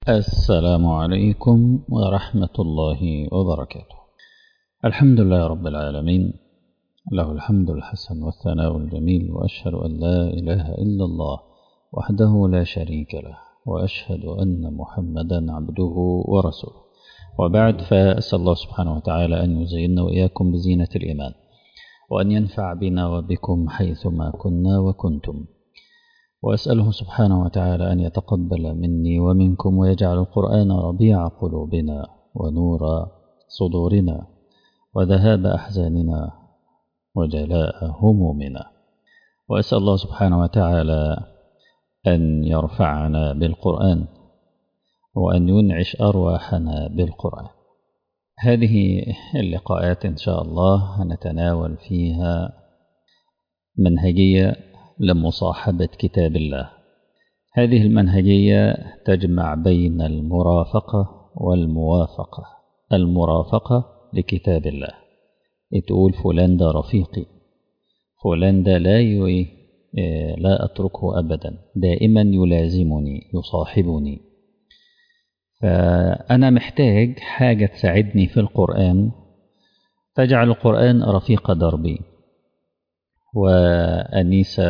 السلام عليكم ورحمة الله وبركاته الحمد لله رب العالمين له الحمد الحسن والثناء الجميل وأشهد أن لا إله إلا الله وحده لا شريك له وأشهد أن محمدا عبده ورسوله وبعد فأسأل الله سبحانه وتعالى أن يزيننا وإياكم بزينة الإيمان وأن ينفع بنا وبكم حيثما كنا وكنتم وأسأله سبحانه وتعالى أن يتقبل مني ومنكم ويجعل القرآن ربيع قلوبنا ونور صدورنا وذهاب أحزاننا وجلاء همومنا وأسأل الله سبحانه وتعالى أن يرفعنا بالقرآن وأن ينعش أرواحنا بالقرآن هذه اللقاءات إن شاء الله نتناول فيها منهجية لمصاحبة كتاب الله هذه المنهجية تجمع بين المرافقة والموافقة المرافقة لكتاب الله تقول فلان ده رفيقي فلان ده لا يوي لا أتركه أبدا دائما يلازمني يصاحبني فأنا محتاج حاجة تساعدني في القرآن تجعل القرآن رفيق دربي وأنيس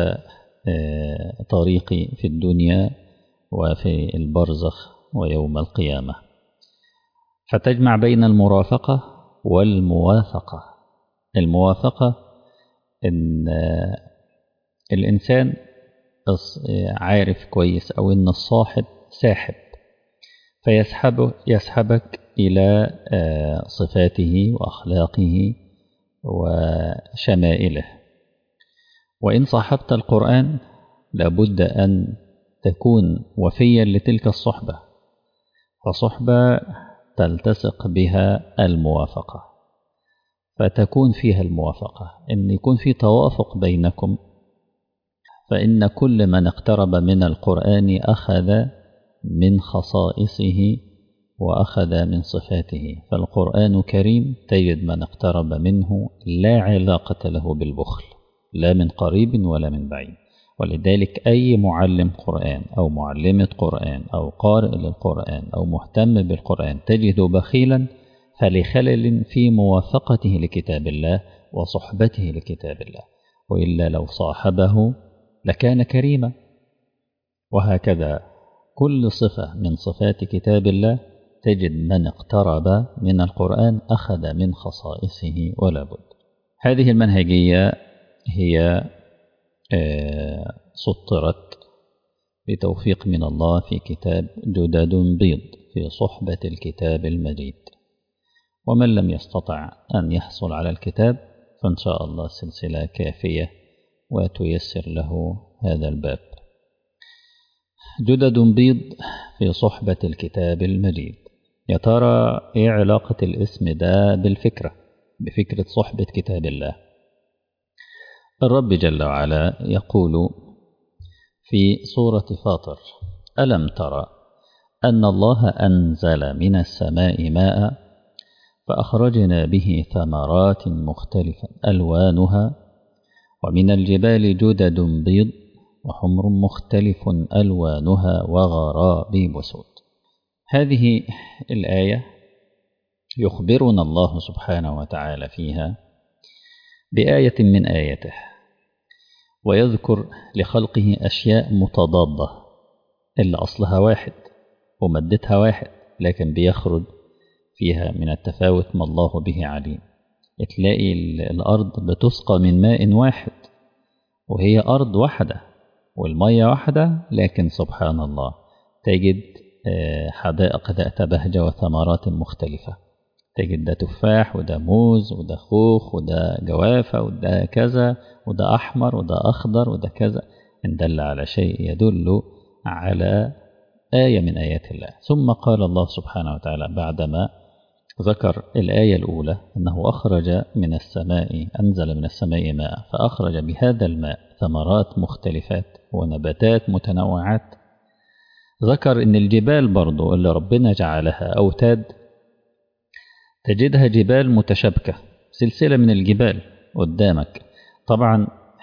طريقي في الدنيا وفي البرزخ ويوم القيامة فتجمع بين المرافقة والموافقة الموافقة إن الإنسان عارف كويس أو إن الصاحب ساحب فيسحبه يسحبك إلى صفاته وأخلاقه وشمائله وإن صاحبت القرآن لابد أن تكون وفيا لتلك الصحبة فصحبة تلتصق بها الموافقة فتكون فيها الموافقة إن يكون في توافق بينكم فإن كل من اقترب من القرآن أخذ من خصائصه وأخذ من صفاته فالقرآن كريم تجد من اقترب منه لا علاقة له بالبخل لا من قريب ولا من بعيد ولذلك أي معلم قرآن أو معلمة قرآن أو قارئ للقرآن أو مهتم بالقرآن تجده بخيلا فلخلل في موافقته لكتاب الله وصحبته لكتاب الله وإلا لو صاحبه لكان كريما وهكذا كل صفة من صفات كتاب الله تجد من اقترب من القرآن أخذ من خصائصه ولا بد هذه المنهجية هي سطرت بتوفيق من الله في كتاب جدد بيض في صحبة الكتاب المجيد ومن لم يستطع أن يحصل على الكتاب فإن شاء الله سلسلة كافية وتيسر له هذا الباب جدد بيض في صحبة الكتاب المجيد يا ترى إيه علاقة الاسم ده بالفكرة بفكرة صحبة كتاب الله الرب جل وعلا يقول في سورة فاطر ألم ترى أن الله أنزل من السماء ماء فأخرجنا به ثمرات مختلفة ألوانها ومن الجبال جدد بيض وحمر مختلف ألوانها وغرابيب سود هذه الآية يخبرنا الله سبحانه وتعالى فيها بآية من آياته ويذكر لخلقه أشياء متضادة اللي أصلها واحد ومدتها واحد لكن بيخرج فيها من التفاوت ما الله به عليم تلاقي الأرض بتسقى من ماء واحد وهي أرض واحدة والمية واحدة لكن سبحان الله تجد حدائق ذات بهجة وثمرات مختلفة تجد ده تفاح وده موز وده خوخ وده جوافة وده كذا وده أحمر وده أخضر وده كذا إن دل على شيء يدل على آية من آيات الله ثم قال الله سبحانه وتعالى بعدما ذكر الآية الأولى أنه أخرج من السماء أنزل من السماء ماء فأخرج بهذا الماء ثمرات مختلفات ونباتات متنوعات ذكر أن الجبال برضو اللي ربنا جعلها أوتاد تجدها جبال متشابكة سلسلة من الجبال قدامك طبعا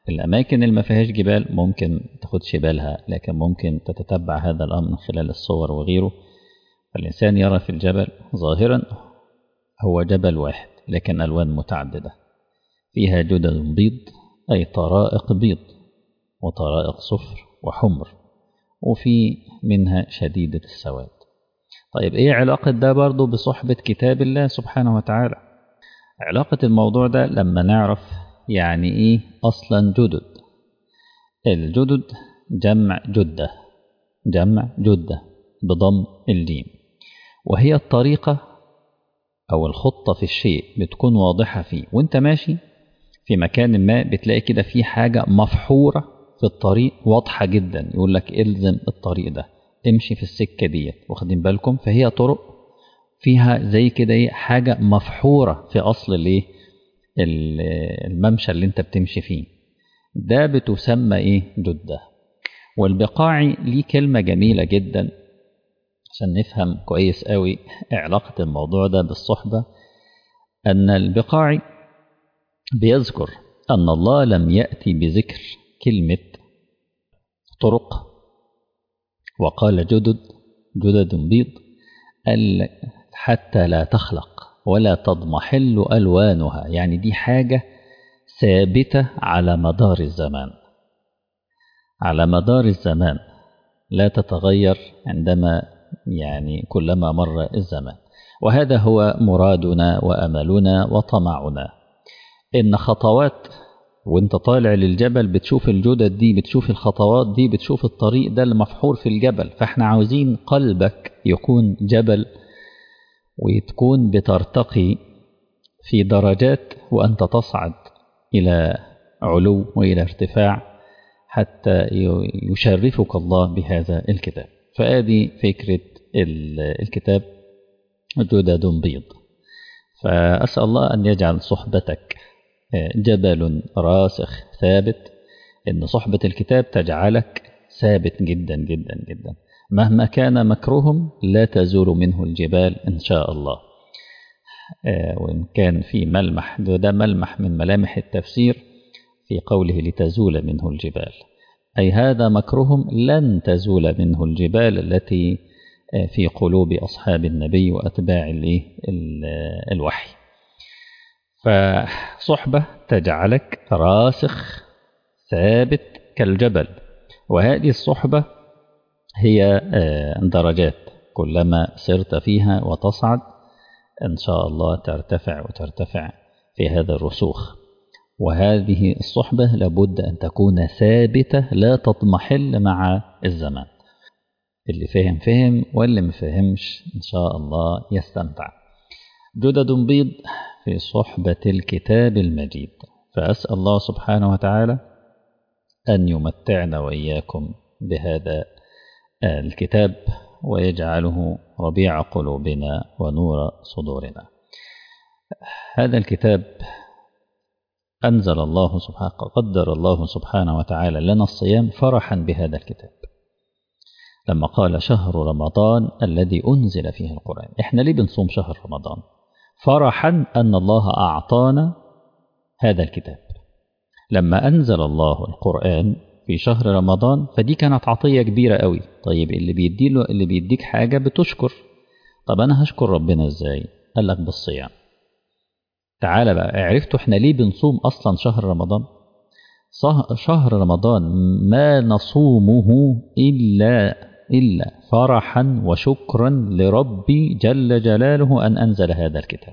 الأماكن اللي ما فيهاش جبال ممكن تاخدش بالها لكن ممكن تتتبع هذا الأمر من خلال الصور وغيره فالإنسان يرى في الجبل ظاهرا هو جبل واحد لكن ألوان متعددة فيها جدد بيض أي طرائق بيض وطرائق صفر وحمر وفي منها شديدة السواد طيب إيه علاقة ده برضو بصحبة كتاب الله سبحانه وتعالى علاقة الموضوع ده لما نعرف يعني إيه أصلا جدد الجدد جمع جدة جمع جدة بضم الجيم وهي الطريقة أو الخطة في الشيء بتكون واضحة فيه وانت ماشي في مكان ما بتلاقي كده في حاجة مفحورة في الطريق واضحة جدا يقول لك الزم الطريق ده امشي في السكة ديت واخدين بالكم فهي طرق فيها زي كده ايه حاجة مفحورة في أصل الايه الممشى اللي انت بتمشي فيه ده بتسمى ايه جدة والبقاعي ليه كلمة جميلة جدا عشان نفهم كويس قوي علاقة الموضوع ده بالصحبة أن البقاعي بيذكر أن الله لم يأتي بذكر كلمة طرق وقال جدد جدد بيض قال حتى لا تخلق ولا تضمحل ألوانها يعني دي حاجة ثابتة على مدار الزمان على مدار الزمان لا تتغير عندما يعني كلما مر الزمان وهذا هو مرادنا وأملنا وطمعنا إن خطوات وانت طالع للجبل بتشوف الجدد دي بتشوف الخطوات دي بتشوف الطريق ده المفحور في الجبل فاحنا عاوزين قلبك يكون جبل وتكون بترتقي في درجات وأنت تصعد إلى علو وإلى ارتفاع حتى يشرفك الله بهذا الكتاب فآدي فكرة الكتاب جدد بيض فأسأل الله أن يجعل صحبتك جبل راسخ ثابت إن صحبة الكتاب تجعلك ثابت جدا جدا جدا مهما كان مكرهم لا تزول منه الجبال إن شاء الله وإن كان في ملمح ده ملمح من ملامح التفسير في قوله لتزول منه الجبال أي هذا مكرهم لن تزول منه الجبال التي في قلوب أصحاب النبي وأتباع الوحي فصحبة تجعلك راسخ ثابت كالجبل وهذه الصحبة هي درجات كلما سرت فيها وتصعد إن شاء الله ترتفع وترتفع في هذا الرسوخ وهذه الصحبة لابد أن تكون ثابتة لا تضمحل مع الزمان اللي فهم فهم واللي ما فهمش إن شاء الله يستمتع جدد بيض في صحبة الكتاب المجيد فأسأل الله سبحانه وتعالى أن يمتعنا وإياكم بهذا الكتاب ويجعله ربيع قلوبنا ونور صدورنا هذا الكتاب أنزل الله سبحانه قدر الله سبحانه وتعالى لنا الصيام فرحا بهذا الكتاب لما قال شهر رمضان الذي أنزل فيه القرآن إحنا ليه بنصوم شهر رمضان فرحا أن الله أعطانا هذا الكتاب لما أنزل الله القرآن في شهر رمضان فدي كانت عطية كبيرة قوي طيب اللي بيدي له اللي بيديك حاجة بتشكر طب أنا هشكر ربنا إزاي قال لك بالصيام تعالى بقى عرفتوا احنا ليه بنصوم أصلا شهر رمضان شهر رمضان ما نصومه إلا إلا فرحا وشكرا لربي جل جلاله أن أنزل هذا الكتاب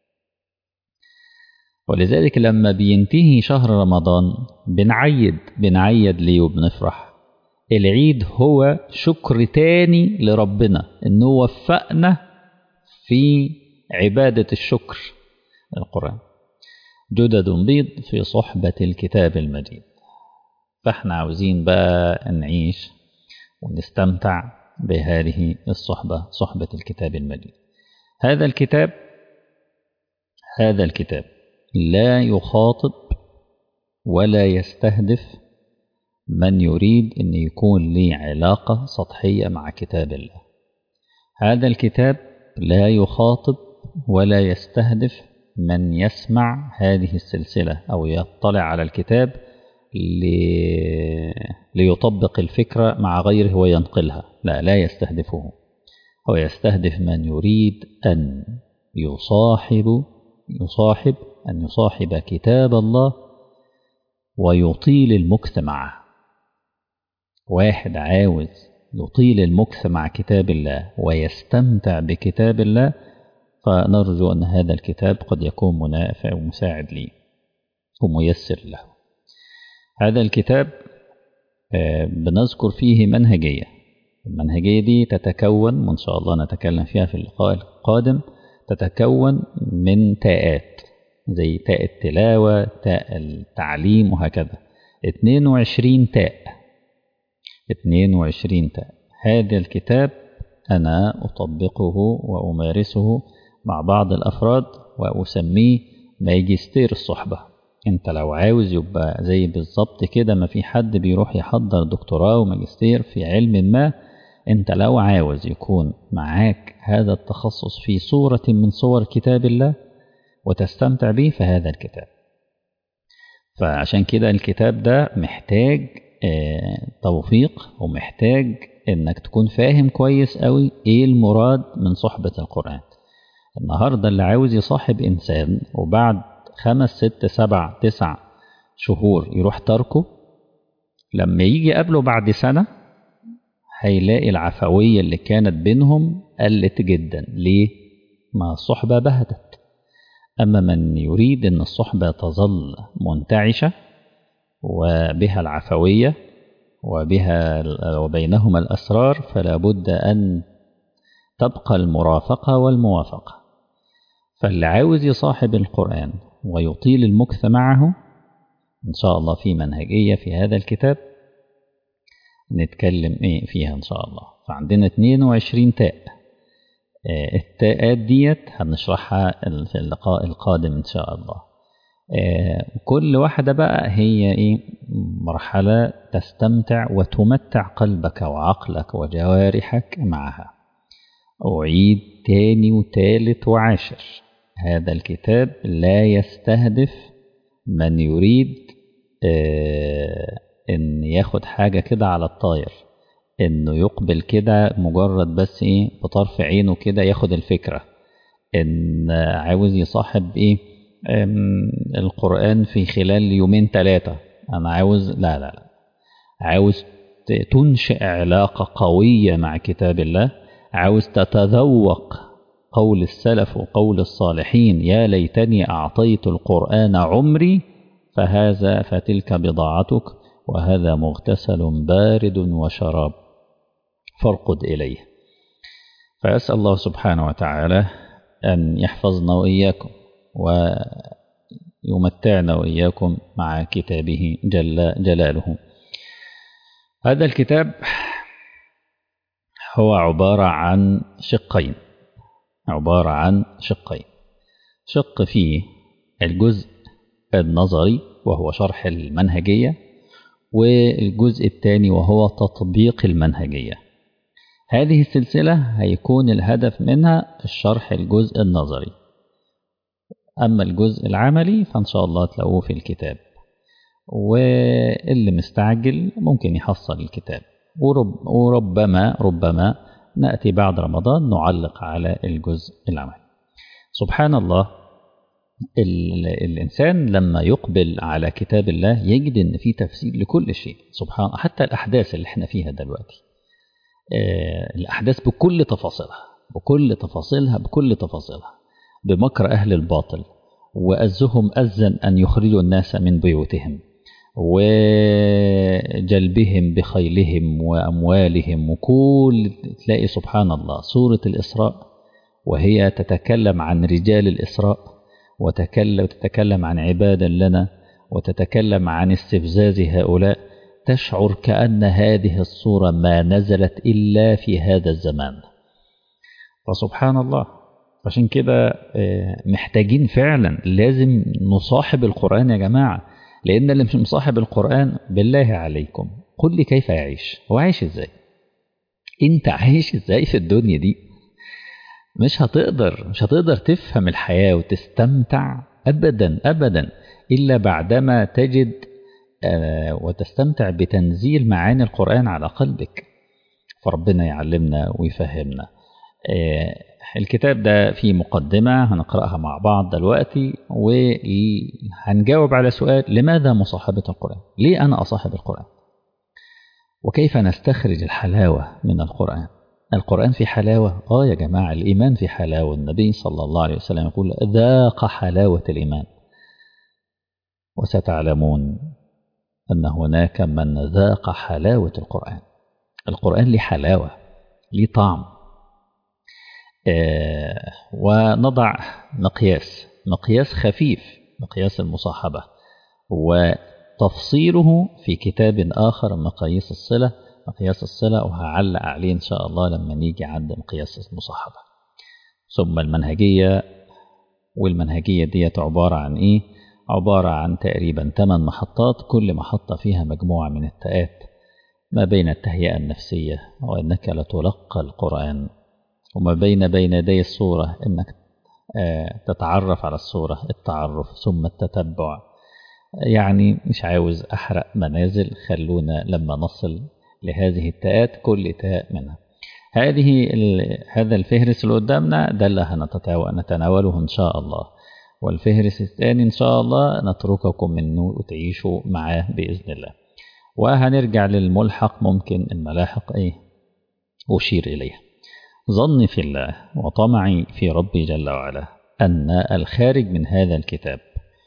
ولذلك لما بينتهي شهر رمضان بنعيد بنعيد ليه وبنفرح العيد هو شكر تاني لربنا انه وفقنا في عبادة الشكر القرآن جدد بيض في صحبة الكتاب المجيد فاحنا عاوزين بقى نعيش ونستمتع بهذه الصحبة صحبة الكتاب المجيد هذا الكتاب هذا الكتاب لا يخاطب ولا يستهدف من يريد أن يكون لي علاقة سطحية مع كتاب الله هذا الكتاب لا يخاطب ولا يستهدف من يسمع هذه السلسلة أو يطلع على الكتاب لي... ليطبق الفكرة مع غيره وينقلها لا لا يستهدفه هو يستهدف من يريد أن يصاحب يصاحب أن يصاحب كتاب الله ويطيل المكث معه واحد عاوز يطيل المكث مع كتاب الله ويستمتع بكتاب الله فنرجو أن هذا الكتاب قد يكون منافع ومساعد لي وميسر له هذا الكتاب بنذكر فيه منهجية المنهجية دي تتكون وإن شاء الله نتكلم فيها في اللقاء القادم تتكون من تاءات زي تاء التلاوة تاء التعليم وهكذا 22 تاء 22 تاء هذا الكتاب أنا أطبقه وأمارسه مع بعض الأفراد وأسميه ماجستير الصحبة أنت لو عاوز يبقى زي بالظبط كده ما في حد بيروح يحضر دكتوراه وماجستير في علم ما أنت لو عاوز يكون معاك هذا التخصص في صورة من صور كتاب الله وتستمتع به فهذا الكتاب فعشان كده الكتاب ده محتاج توفيق ومحتاج انك تكون فاهم كويس قوي ايه المراد من صحبة القرآن النهاردة اللي عاوز يصاحب انسان وبعد خمس ست سبع تسع شهور يروح تركه لما يجي قبله بعد سنة هيلاقي العفوية اللي كانت بينهم قلت جدا ليه؟ ما الصحبة بهتت أما من يريد أن الصحبة تظل منتعشة وبها العفوية وبها وبينهما الأسرار فلا بد أن تبقى المرافقة والموافقة فاللي عاوز يصاحب القرآن ويطيل المكث معه إن شاء الله في منهجية في هذا الكتاب نتكلم إيه فيها إن شاء الله فعندنا 22 تاء التاءات ديت هنشرحها في اللقاء القادم إن شاء الله كل واحدة بقى هي إيه مرحلة تستمتع وتمتع قلبك وعقلك وجوارحك معها أعيد تاني وتالت وعاشر هذا الكتاب لا يستهدف من يريد آه إن ياخد حاجة كده على الطاير إنه يقبل كده مجرد بس إيه بطرف عينه كده ياخد الفكرة إن عاوز يصاحب إيه القرآن في خلال يومين ثلاثة أنا عاوز لا لا لا عاوز تنشئ علاقة قوية مع كتاب الله عاوز تتذوق قول السلف وقول الصالحين يا ليتني أعطيت القرآن عمري فهذا فتلك بضاعتك وهذا مغتسل بارد وشراب فارقد إليه فأسأل الله سبحانه وتعالى أن يحفظنا وإياكم ويمتعنا وإياكم مع كتابه جل جلاله هذا الكتاب هو عبارة عن شقين عبارة عن شقين شق فيه الجزء النظري وهو شرح المنهجية والجزء الثاني وهو تطبيق المنهجية هذه السلسلة هيكون الهدف منها الشرح الجزء النظري أما الجزء العملي فإن شاء الله تلاقوه في الكتاب واللي مستعجل ممكن يحصل الكتاب ورب وربما ربما نأتي بعد رمضان نعلق على الجزء العملي سبحان الله الإنسان لما يقبل على كتاب الله يجد أن في تفسير لكل شيء سبحان حتى الأحداث اللي احنا فيها دلوقتي الأحداث بكل تفاصيلها بكل تفاصيلها بكل تفاصيلها بمكر أهل الباطل وأزهم أزا أن يخرجوا الناس من بيوتهم وجلبهم بخيلهم وأموالهم وكل تلاقي سبحان الله سورة الإسراء وهي تتكلم عن رجال الإسراء وتكلم وتتكلم عن عبادا لنا وتتكلم عن استفزاز هؤلاء تشعر كأن هذه الصورة ما نزلت إلا في هذا الزمان فسبحان الله عشان كده محتاجين فعلا لازم نصاحب القرآن يا جماعة لأن اللي مش مصاحب القرآن بالله عليكم قل لي كيف يعيش هو عايش ازاي انت عايش ازاي في الدنيا دي مش هتقدر مش هتقدر تفهم الحياة وتستمتع أبدا أبدا إلا بعدما تجد وتستمتع بتنزيل معاني القرآن على قلبك فربنا يعلمنا ويفهمنا الكتاب ده فيه مقدمة هنقرأها مع بعض دلوقتي وهنجاوب على سؤال لماذا مصاحبة القرآن ليه أنا أصاحب القرآن وكيف نستخرج الحلاوة من القرآن القرآن في حلاوة آه يا جماعة الإيمان في حلاوة النبي صلى الله عليه وسلم يقول ذاق حلاوة الإيمان وستعلمون أن هناك من ذاق حلاوة القرآن القرآن ليه حلاوة ليه طعم آه ونضع مقياس مقياس خفيف مقياس المصاحبة وتفصيله في كتاب آخر مقاييس الصلة مقياس الصلة وهعلق عليه إن شاء الله لما نيجي عند مقياس المصاحبة ثم المنهجية والمنهجية دي عبارة عن إيه؟ عبارة عن تقريبا 8 محطات كل محطة فيها مجموعة من التاءات ما بين التهيئة النفسية وأنك لتلقى القرآن وما بين بين يدي الصورة أنك تتعرف على الصورة التعرف ثم التتبع يعني مش عاوز أحرق منازل خلونا لما نصل لهذه التاءات كل تاء منها هذه هذا الفهرس اللي قدامنا ده اللي هنتناوله إن شاء الله والفهرس الثاني إن شاء الله نترككم منه وتعيشوا معاه بإذن الله وهنرجع للملحق ممكن الملاحق إيه أشير إليها ظني في الله وطمعي في ربي جل وعلا أن الخارج من هذا الكتاب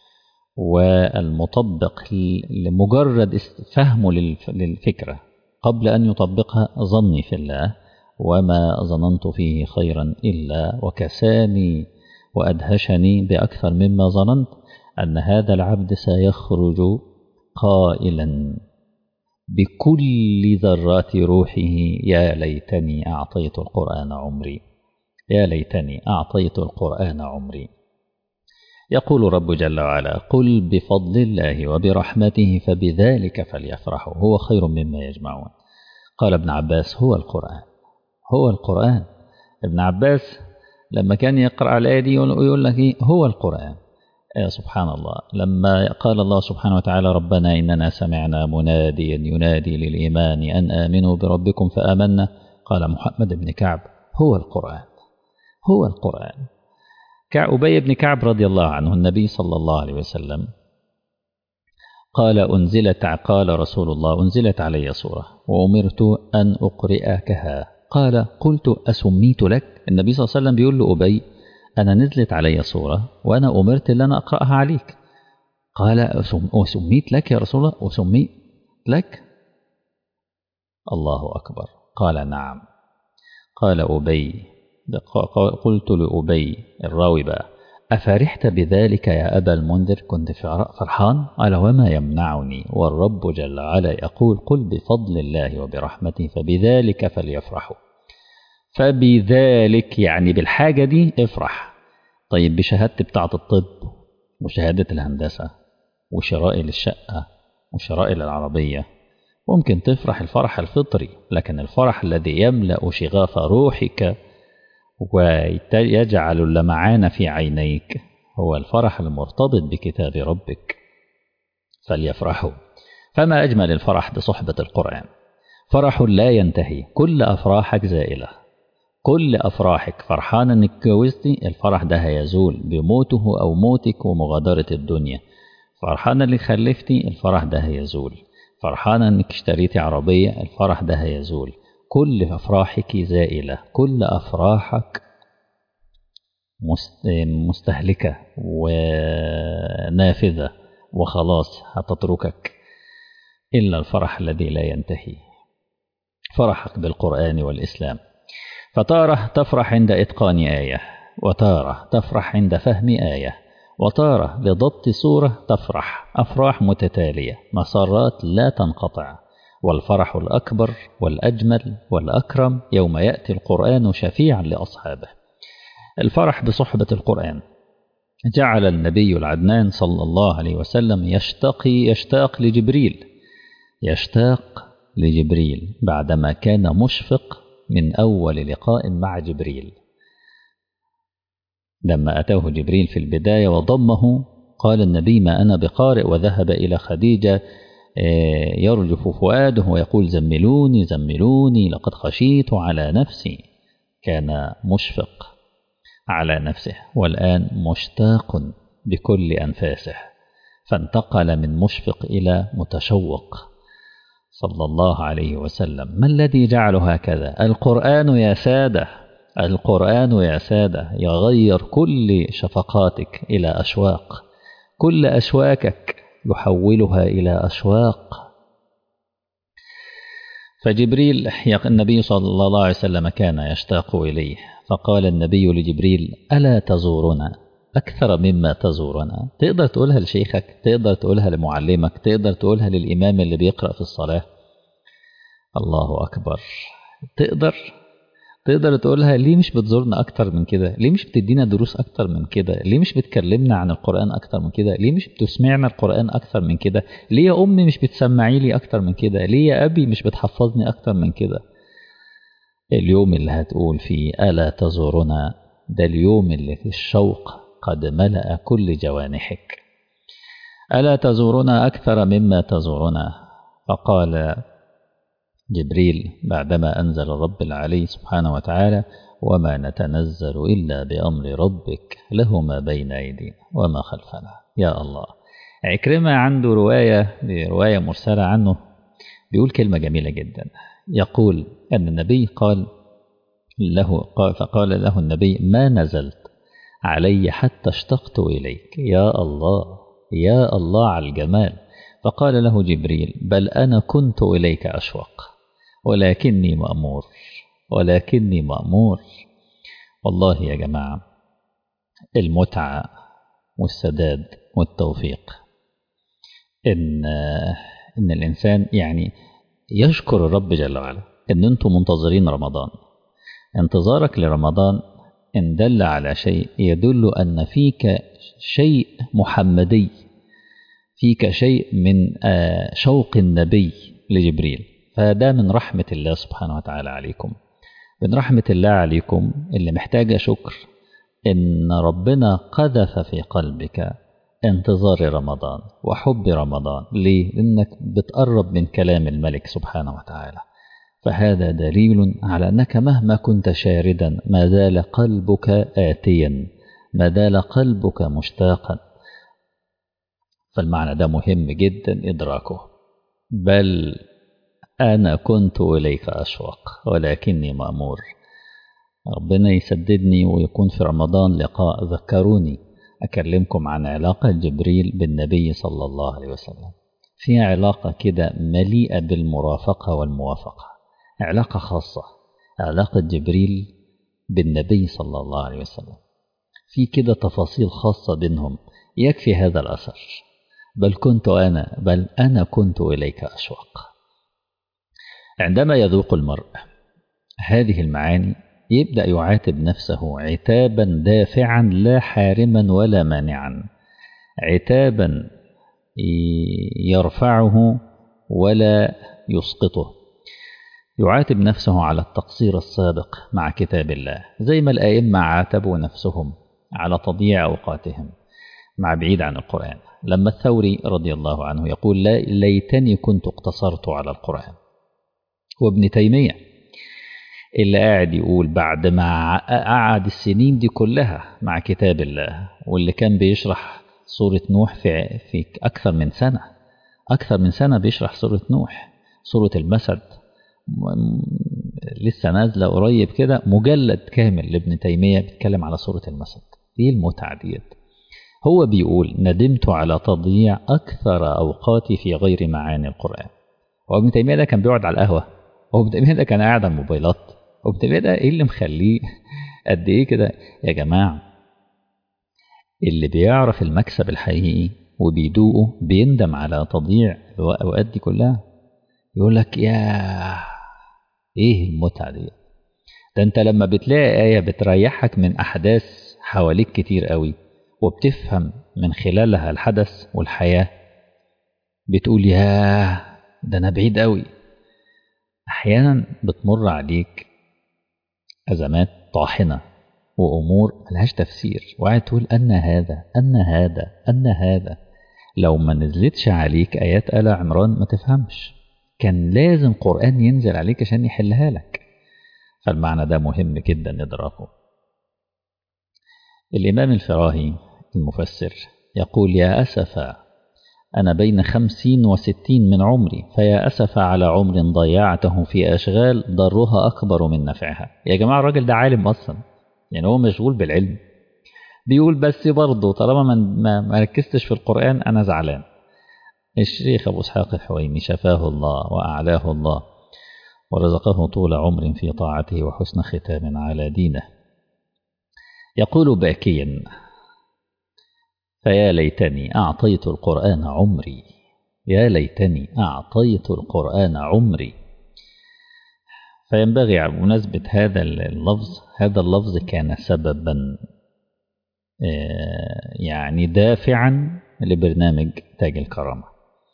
والمطبق لمجرد فهمه للفكرة قبل أن يطبقها ظني في الله وما ظننت فيه خيرا إلا وكساني وأدهشني بأكثر مما ظننت أن هذا العبد سيخرج قائلا بكل ذرات روحه يا ليتني أعطيت القرآن عمري يا ليتني أعطيت القرآن عمري يقول رب جل وعلا قل بفضل الله وبرحمته فبذلك فليفرحوا هو خير مما يجمعون قال ابن عباس هو القرآن هو القرآن ابن عباس لما كان يقرأ الآية دي يقول لك إيه هو القرآن يا سبحان الله لما قال الله سبحانه وتعالى ربنا إننا سمعنا مناديا ينادي للإيمان أن آمنوا بربكم فآمنا قال محمد بن كعب هو القرآن هو القرآن كأبي بن كعب رضي الله عنه النبي صلى الله عليه وسلم قال أنزلت قال رسول الله أنزلت علي سورة وأمرت أن أقرئكها قال قلت أسميت لك النبي صلى الله عليه وسلم بيقول لأبي أنا نزلت علي صورة وأنا أمرت أن أنا أقرأها عليك قال أسميت لك يا رسول الله أسميت لك الله أكبر قال نعم قال أبي قلت لأبي الراوي بقى أفرحت بذلك يا أبا المنذر كنت فرحان قال وما يمنعني والرب جل وعلا يقول قل بفضل الله وبرحمته فبذلك فليفرحوا فبذلك يعني بالحاجة دي افرح طيب بشهادتي بتاعة الطب وشهادة الهندسة وشرائل الشقة وشرائل العربية ممكن تفرح الفرح الفطري لكن الفرح الذي يملأ شغاف روحك ويجعل اللمعان في عينيك هو الفرح المرتبط بكتاب ربك فليفرحوا فما أجمل الفرح بصحبة القرآن فرح لا ينتهي كل أفراحك زائلة كل أفراحك فرحان أنك اتجوزتي الفرح ده هيزول بموته أو موتك ومغادرة الدنيا فرحان أنك خلفتي الفرح ده هيزول فرحان أنك اشتريتي عربية الفرح ده هيزول كل أفراحك زائلة كل أفراحك مستهلكة ونافذة وخلاص هتتركك إلا الفرح الذي لا ينتهي فرحك بالقرآن والإسلام فتارة تفرح عند إتقان آية وتارة تفرح عند فهم آية وتارة بضبط سورة تفرح أفراح متتالية مسارات لا تنقطع والفرح الأكبر والأجمل والأكرم يوم يأتي القرآن شفيعا لأصحابه الفرح بصحبة القرآن جعل النبي العدنان صلى الله عليه وسلم يشتقي يشتاق لجبريل يشتاق لجبريل بعدما كان مشفق من أول لقاء مع جبريل لما أتاه جبريل في البداية وضمه قال النبي ما أنا بقارئ وذهب إلى خديجة يرجف فؤاده ويقول زملوني زملوني لقد خشيت على نفسي كان مشفق على نفسه والآن مشتاق بكل أنفاسه فانتقل من مشفق إلى متشوق صلى الله عليه وسلم ما الذي جعله هكذا القرآن يا سادة القرآن يا سادة يغير كل شفقاتك إلى أشواق كل أشواكك يحولها إلى أشواق فجبريل النبي صلى الله عليه وسلم كان يشتاق إليه فقال النبي لجبريل ألا تزورنا أكثر مما تزورنا تقدر تقولها لشيخك تقدر تقولها لمعلمك تقدر تقولها للإمام اللي بيقرأ في الصلاة الله أكبر تقدر تقدر تقولها ليه مش بتزورنا أكتر من كده ليه مش بتدينا دروس أكتر من كده ليه مش بتكلمنا عن القرآن أكتر من كده ليه مش بتسمعنا القرآن أكتر من كده ليه يا أمي مش بتسمعي لي أكتر من كده ليه يا أبي مش بتحفظني أكتر من كده اليوم اللي هتقول فيه ألا تزورنا ده اليوم اللي في الشوق قد ملأ كل جوانحك ألا تزورنا أكثر مما تزورنا فقال جبريل بعدما أنزل الرب العلي سبحانه وتعالى وما نتنزل إلا بأمر ربك له ما بين أيدينا وما خلفنا يا الله عكرمة عنده رواية رواية مرسلة عنه بيقول كلمة جميلة جدا يقول أن النبي قال له قال فقال له النبي ما نزلت علي حتى اشتقت إليك يا الله يا الله على الجمال فقال له جبريل بل أنا كنت إليك أشوق ولكني مأمور ولكني مأمور والله يا جماعة المتعة والسداد والتوفيق إن إن الإنسان يعني يشكر الرب جل وعلا إن أنتم منتظرين رمضان انتظارك لرمضان إن دل على شيء يدل أن فيك شيء محمدي فيك شيء من شوق النبي لجبريل فده من رحمة الله سبحانه وتعالى عليكم من رحمة الله عليكم اللي محتاجة شكر إن ربنا قذف في قلبك انتظار رمضان وحب رمضان ليه؟ لأنك بتقرب من كلام الملك سبحانه وتعالى فهذا دليل على أنك مهما كنت شاردا ما زال قلبك آتيا ما زال قلبك مشتاقا فالمعنى ده مهم جدا إدراكه بل أنا كنت إليك أشوق ولكني مأمور ربنا يسددني ويكون في رمضان لقاء ذكروني أكلمكم عن علاقة جبريل بالنبي صلى الله عليه وسلم في علاقة كده مليئة بالمرافقة والموافقة علاقة خاصة علاقة جبريل بالنبي صلى الله عليه وسلم في كده تفاصيل خاصة بينهم يكفي هذا الأثر بل كنت أنا بل أنا كنت إليك أشوق عندما يذوق المرء هذه المعاني يبدأ يعاتب نفسه عتابا دافعا لا حارما ولا مانعا عتابا يرفعه ولا يسقطه يعاتب نفسه على التقصير السابق مع كتاب الله زي ما الأئمة عاتبوا نفسهم على تضييع أوقاتهم مع بعيد عن القرآن لما الثوري رضي الله عنه يقول لا ليتني كنت اقتصرت على القرآن وابن تيمية اللي قاعد يقول بعد ما قعد السنين دي كلها مع كتاب الله واللي كان بيشرح سورة نوح في, في أكثر من سنة أكثر من سنة بيشرح سورة نوح سورة المسد لسه نازلة قريب كده مجلد كامل لابن تيمية بيتكلم على سورة المسد ايه المتعة ديت هو بيقول ندمت على تضييع أكثر أوقاتي في غير معاني القرآن وابن تيمية ده كان بيقعد على القهوة وابن تيمية ده كان قاعد على الموبايلات وابن تيمية ده ايه اللي مخليه قد ايه كده يا جماعة اللي بيعرف المكسب الحقيقي وبيدوقه بيندم على تضييع الأوقات دي كلها يقول لك يا ايه المتعة دي ده انت لما بتلاقي آية بتريحك من أحداث حواليك كتير قوي وبتفهم من خلالها الحدث والحياة بتقول يا ده أنا بعيد قوي أحيانا بتمر عليك أزمات طاحنة وأمور ملهاش تفسير وقاعد تقول أن هذا أن هذا أن هذا لو ما نزلتش عليك آيات آل عمران ما تفهمش كان لازم قرآن ينزل عليك عشان يحلها لك فالمعنى ده مهم جدا ندركه الإمام الفراهي المفسر يقول يا أسفا أنا بين خمسين وستين من عمري فيا أسف على عمر ضيعته في أشغال ضرها أكبر من نفعها يا جماعة الراجل ده عالم أصلا يعني هو مشغول بالعلم بيقول بس برضه طالما ما, ما ركزتش في القرآن أنا زعلان الشيخ أبو إسحاق الحويني شفاه الله وأعلاه الله ورزقه طول عمر في طاعته وحسن ختام على دينه يقول باكيا فيا ليتني أعطيت القرآن عمري يا ليتني أعطيت القرآن عمري فينبغي على مناسبة هذا اللفظ هذا اللفظ كان سببا يعني دافعا لبرنامج تاج الكرامة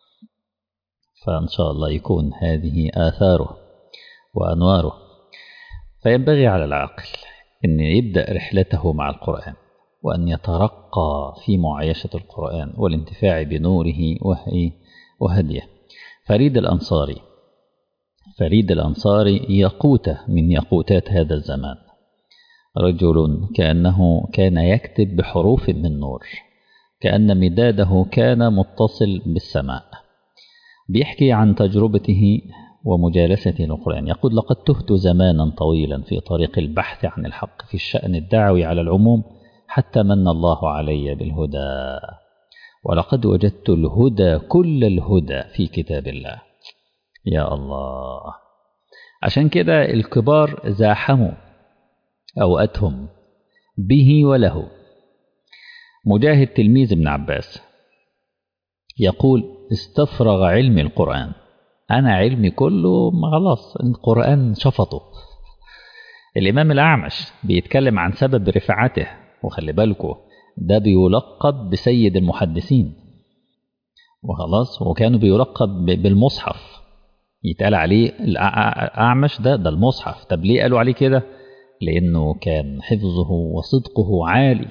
فإن شاء الله يكون هذه آثاره وأنواره فينبغي على العاقل أن يبدأ رحلته مع القرآن وأن يترقى في معايشة القرآن والانتفاع بنوره وهديه فريد الأنصاري فريد الأنصاري يقوته من يقوتات هذا الزمان رجل كأنه كان يكتب بحروف من نور كأن مداده كان متصل بالسماء بيحكي عن تجربته ومجالسته للقرآن يقول لقد تهت زمانا طويلا في طريق البحث عن الحق في الشأن الدعوي على العموم حتى من الله علي بالهدى ولقد وجدت الهدى كل الهدى في كتاب الله يا الله عشان كده الكبار زاحموا أوقاتهم به وله مجاهد تلميذ ابن عباس يقول استفرغ علم القرآن أنا علمي كله خلاص القرآن شفطه الإمام الأعمش بيتكلم عن سبب رفعته وخلي بالكم ده بيلقب بسيد المحدثين وخلاص وكانوا بيلقب بالمصحف يتقال عليه الأعمش ده ده المصحف طب ليه قالوا عليه كده لأنه كان حفظه وصدقه عالي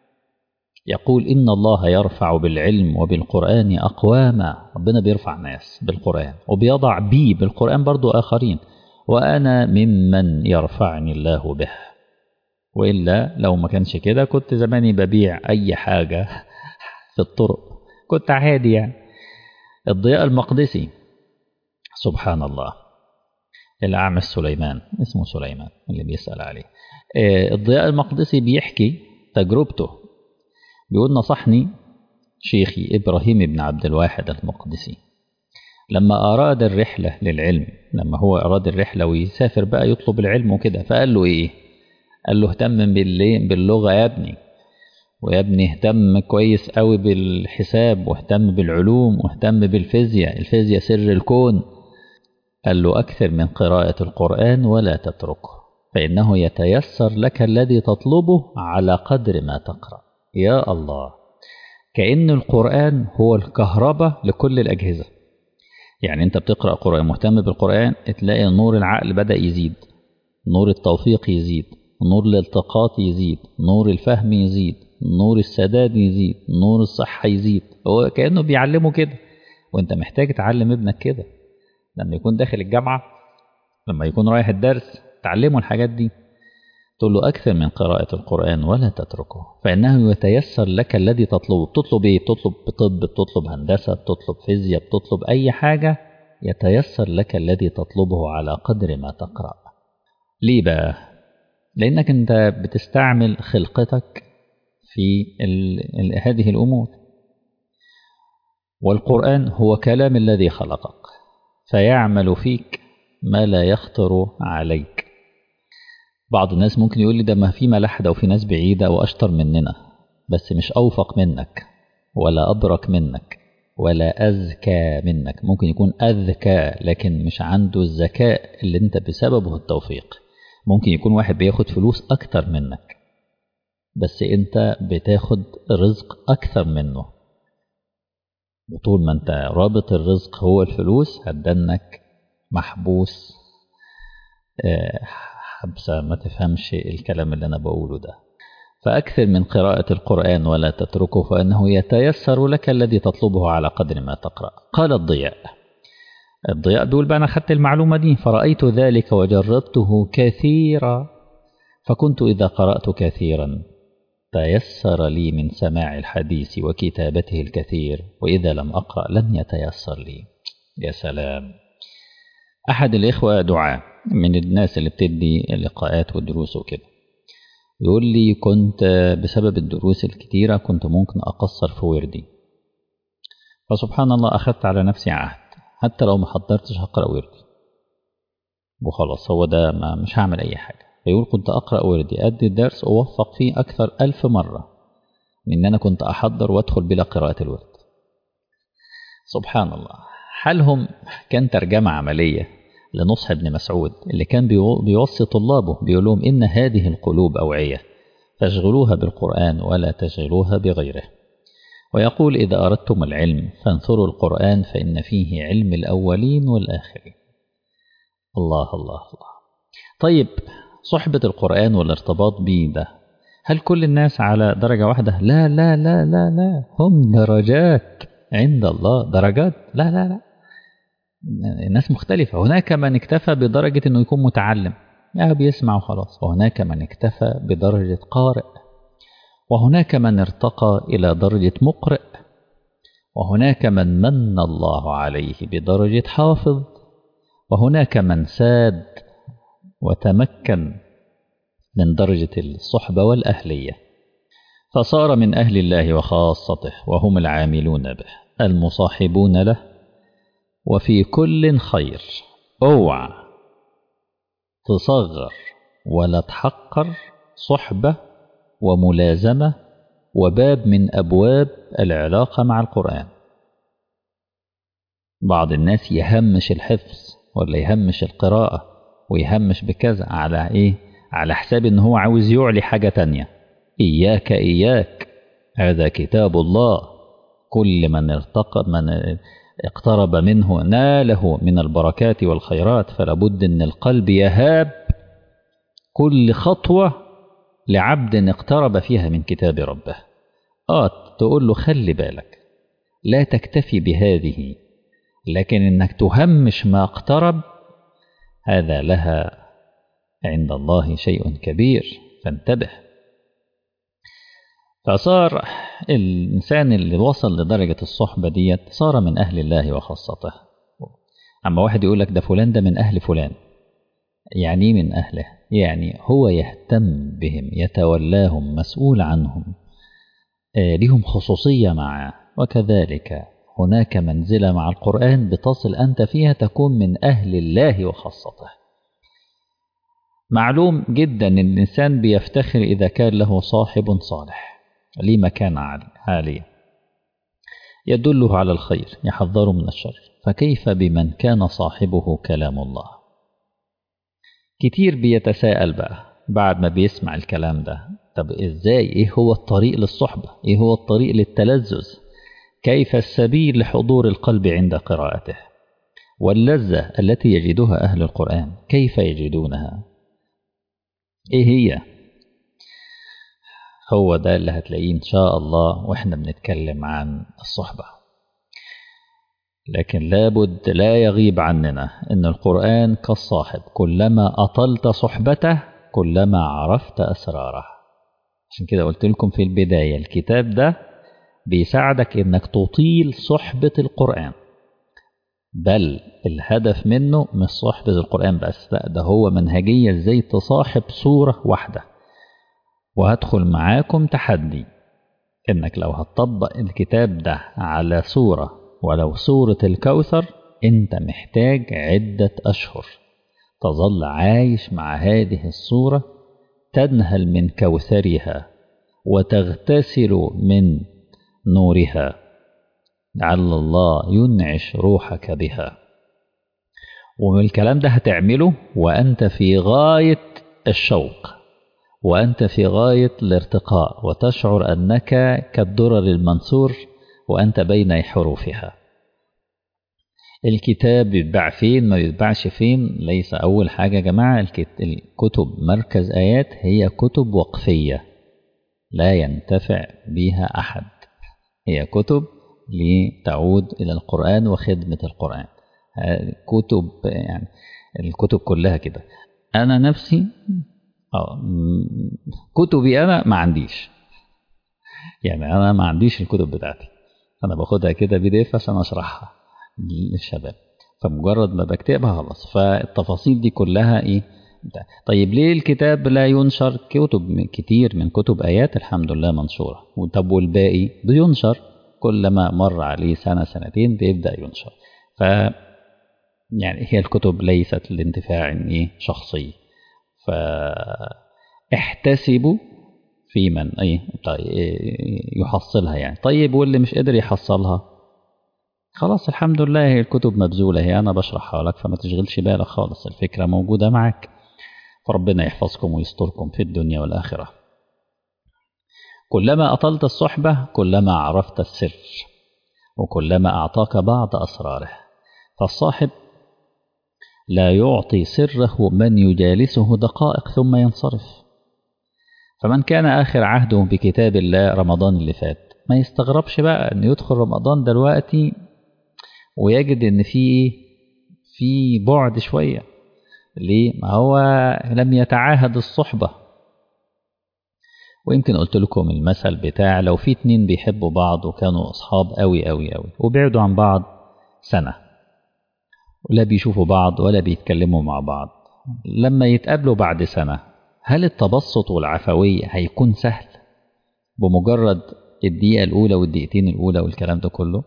يقول إن الله يرفع بالعلم وبالقرآن أقواما ربنا بيرفع ناس بالقرآن وبيضع بي بالقرآن برضو آخرين وأنا ممن يرفعني الله به وإلا لو ما كانش كده كنت زماني ببيع أي حاجة في الطرق كنت عادي يعني الضياء المقدسي سبحان الله الأعمش سليمان اسمه سليمان اللي بيسأل عليه الضياء المقدسي بيحكي تجربته بيقول نصحني شيخي إبراهيم بن عبد الواحد المقدسي لما أراد الرحلة للعلم لما هو أراد الرحلة ويسافر بقى يطلب العلم وكده فقال له إيه قال له اهتم باللغة يا ابني ويا ابني اهتم كويس قوي بالحساب واهتم بالعلوم واهتم بالفيزياء الفيزياء سر الكون قال له أكثر من قراءة القرآن ولا تتركه فإنه يتيسر لك الذي تطلبه على قدر ما تقرأ يا الله كأن القرآن هو الكهرباء لكل الأجهزة يعني أنت بتقرأ قرآن مهتم بالقرآن تلاقي نور العقل بدأ يزيد نور التوفيق يزيد نور الالتقاط يزيد نور الفهم يزيد نور السداد يزيد نور الصحة يزيد هو كأنه بيعلمه كده وانت محتاج تعلم ابنك كده لما يكون داخل الجامعة لما يكون رايح الدرس تعلمه الحاجات دي تقول له أكثر من قراءة القرآن ولا تتركه فإنه يتيسر لك الذي تطلبه بتطلب إيه؟ بتطلب طب بتطلب هندسة بتطلب فيزياء بتطلب أي حاجة يتيسر لك الذي تطلبه على قدر ما تقرأ ليه بقى؟ لأنك أنت بتستعمل خلقتك في ال ال هذه الأمور والقرآن هو كلام الذي خلقك فيعمل فيك ما لا يخطر عليك بعض الناس ممكن يقول لي ده ما في ملاحدة وفي ناس بعيدة وأشطر مننا بس مش أوفق منك ولا أبرك منك ولا أذكى منك ممكن يكون أذكى لكن مش عنده الذكاء اللي انت بسببه التوفيق ممكن يكون واحد بياخد فلوس أكتر منك بس انت بتاخد رزق أكثر منه وطول ما انت رابط الرزق هو الفلوس هتدنك محبوس حبسة ما تفهمش الكلام اللي أنا بقوله ده فأكثر من قراءة القرآن ولا تتركه فإنه يتيسر لك الذي تطلبه على قدر ما تقرأ قال الضياء الضياء بيقول بقى أنا أخذت المعلومة دي فرأيت ذلك وجربته كثيرا فكنت إذا قرأت كثيرا تيسر لي من سماع الحديث وكتابته الكثير وإذا لم أقرأ لم يتيسر لي يا سلام أحد الإخوة دعاء من الناس اللي بتدي اللقاءات والدروس وكده يقول لي كنت بسبب الدروس الكتيرة كنت ممكن أقصر في وردي فسبحان الله أخذت على نفسي عهد حتى لو ما حضرتش هقرأ وردي وخلاص هو ده ما مش هعمل أي حاجة فيقول كنت أقرأ وردي أدي الدرس أوفق فيه أكثر ألف مرة من أن أنا كنت أحضر وأدخل بلا قراءة الورد سبحان الله حالهم كان ترجمة عملية لنصح ابن مسعود اللي كان بيوصي طلابه بيقول لهم إن هذه القلوب أوعية فاشغلوها بالقرآن ولا تشغلوها بغيره ويقول إذا أردتم العلم فانثروا القرآن فإن فيه علم الأولين والآخرين الله الله الله طيب صحبة القرآن والارتباط به ده هل كل الناس على درجة واحدة لا لا لا لا لا هم درجات عند الله درجات لا لا لا الناس مختلفة هناك من اكتفى بدرجة أنه يكون متعلم يعني بيسمع وخلاص وهناك من اكتفى بدرجة قارئ وهناك من ارتقى إلى درجة مقرئ وهناك من من الله عليه بدرجة حافظ وهناك من ساد وتمكن من درجة الصحبة والأهلية فصار من أهل الله وخاصته وهم العاملون به المصاحبون له وفي كل خير اوعى تصغر ولا تحقر صحبة وملازمة وباب من أبواب العلاقة مع القرآن بعض الناس يهمش الحفظ ولا يهمش القراءة ويهمش بكذا على إيه على حساب إن هو عاوز يعلي حاجة تانية إياك إياك هذا كتاب الله كل من ارتقى من اقترب منه ناله من البركات والخيرات فلا بد ان القلب يهاب كل خطوة لعبد اقترب فيها من كتاب ربه آه تقول له خلي بالك لا تكتفي بهذه لكن انك تهمش ما اقترب هذا لها عند الله شيء كبير فانتبه فصار الإنسان اللي وصل لدرجة الصحبة ديت صار من أهل الله وخاصته أما واحد يقول لك ده فلان ده من أهل فلان يعني من أهله يعني هو يهتم بهم يتولاهم مسؤول عنهم آه لهم خصوصية معه وكذلك هناك منزلة مع القرآن بتصل أنت فيها تكون من أهل الله وخاصته معلوم جدا أن الإنسان بيفتخر إذا كان له صاحب صالح ليه مكان عالية يدله على الخير يحذره من الشر فكيف بمن كان صاحبه كلام الله كتير بيتساءل بقى بعد ما بيسمع الكلام ده طب ازاي ايه هو الطريق للصحبة ايه هو الطريق للتلذذ كيف السبيل لحضور القلب عند قراءته واللذة التي يجدها أهل القرآن كيف يجدونها ايه هي هو ده اللي هتلاقيه إن شاء الله وإحنا بنتكلم عن الصحبة لكن لابد لا يغيب عننا إن القرآن كالصاحب كلما أطلت صحبته كلما عرفت أسراره عشان كده قلت لكم في البداية الكتاب ده بيساعدك إنك تطيل صحبة القرآن بل الهدف منه مش صحبة القرآن بس لا ده هو منهجية ازاي تصاحب صورة واحدة وهدخل معاكم تحدي انك لو هتطبق الكتاب ده على سورة ولو سورة الكوثر انت محتاج عدة اشهر تظل عايش مع هذه الصورة تنهل من كوثرها وتغتسل من نورها لعل الله ينعش روحك بها والكلام ده هتعمله وأنت في غاية الشوق وأنت في غاية الارتقاء وتشعر أنك كالدرر المنثور وأنت بين حروفها الكتاب بيتباع فين ما بيتباعش فين ليس أول حاجة يا جماعة الكتب مركز آيات هي كتب وقفية لا ينتفع بها أحد هي كتب لتعود إلى القرآن وخدمة القرآن كتب يعني الكتب كلها كده أنا نفسي كتبي أنا ما عنديش يعني أنا ما عنديش الكتب بتاعتي أنا باخدها كده بي دي اف عشان أشرحها للشباب فمجرد ما بكتبها خلاص فالتفاصيل دي كلها إيه طيب ليه الكتاب لا ينشر كتب كتير من كتب آيات الحمد لله منشورة طب والباقي بينشر كلما مر عليه سنة سنتين بيبدأ ينشر ف يعني هي الكتب ليست لانتفاع إيه شخصي فاحتسبوا في من ايه يحصلها يعني طيب واللي مش قادر يحصلها خلاص الحمد لله هي الكتب مبذولة هي أنا بشرحها لك فما تشغلش بالك خالص الفكرة موجودة معك فربنا يحفظكم ويستركم في الدنيا والآخرة كلما أطلت الصحبة كلما عرفت السر وكلما أعطاك بعض أسراره فالصاحب لا يعطي سره من يجالسه دقائق ثم ينصرف فمن كان آخر عهده بكتاب الله رمضان اللي فات ما يستغربش بقى أن يدخل رمضان دلوقتي ويجد أن في في بعد شوية ليه؟ ما هو لم يتعاهد الصحبة ويمكن قلت لكم المثل بتاع لو في اتنين بيحبوا بعض وكانوا أصحاب قوي قوي قوي وبعدوا عن بعض سنة ولا بيشوفوا بعض ولا بيتكلموا مع بعض لما يتقابلوا بعد سنة هل التبسط والعفوية هيكون سهل بمجرد الدقيقة الأولى والدقيقتين الأولى والكلام ده كله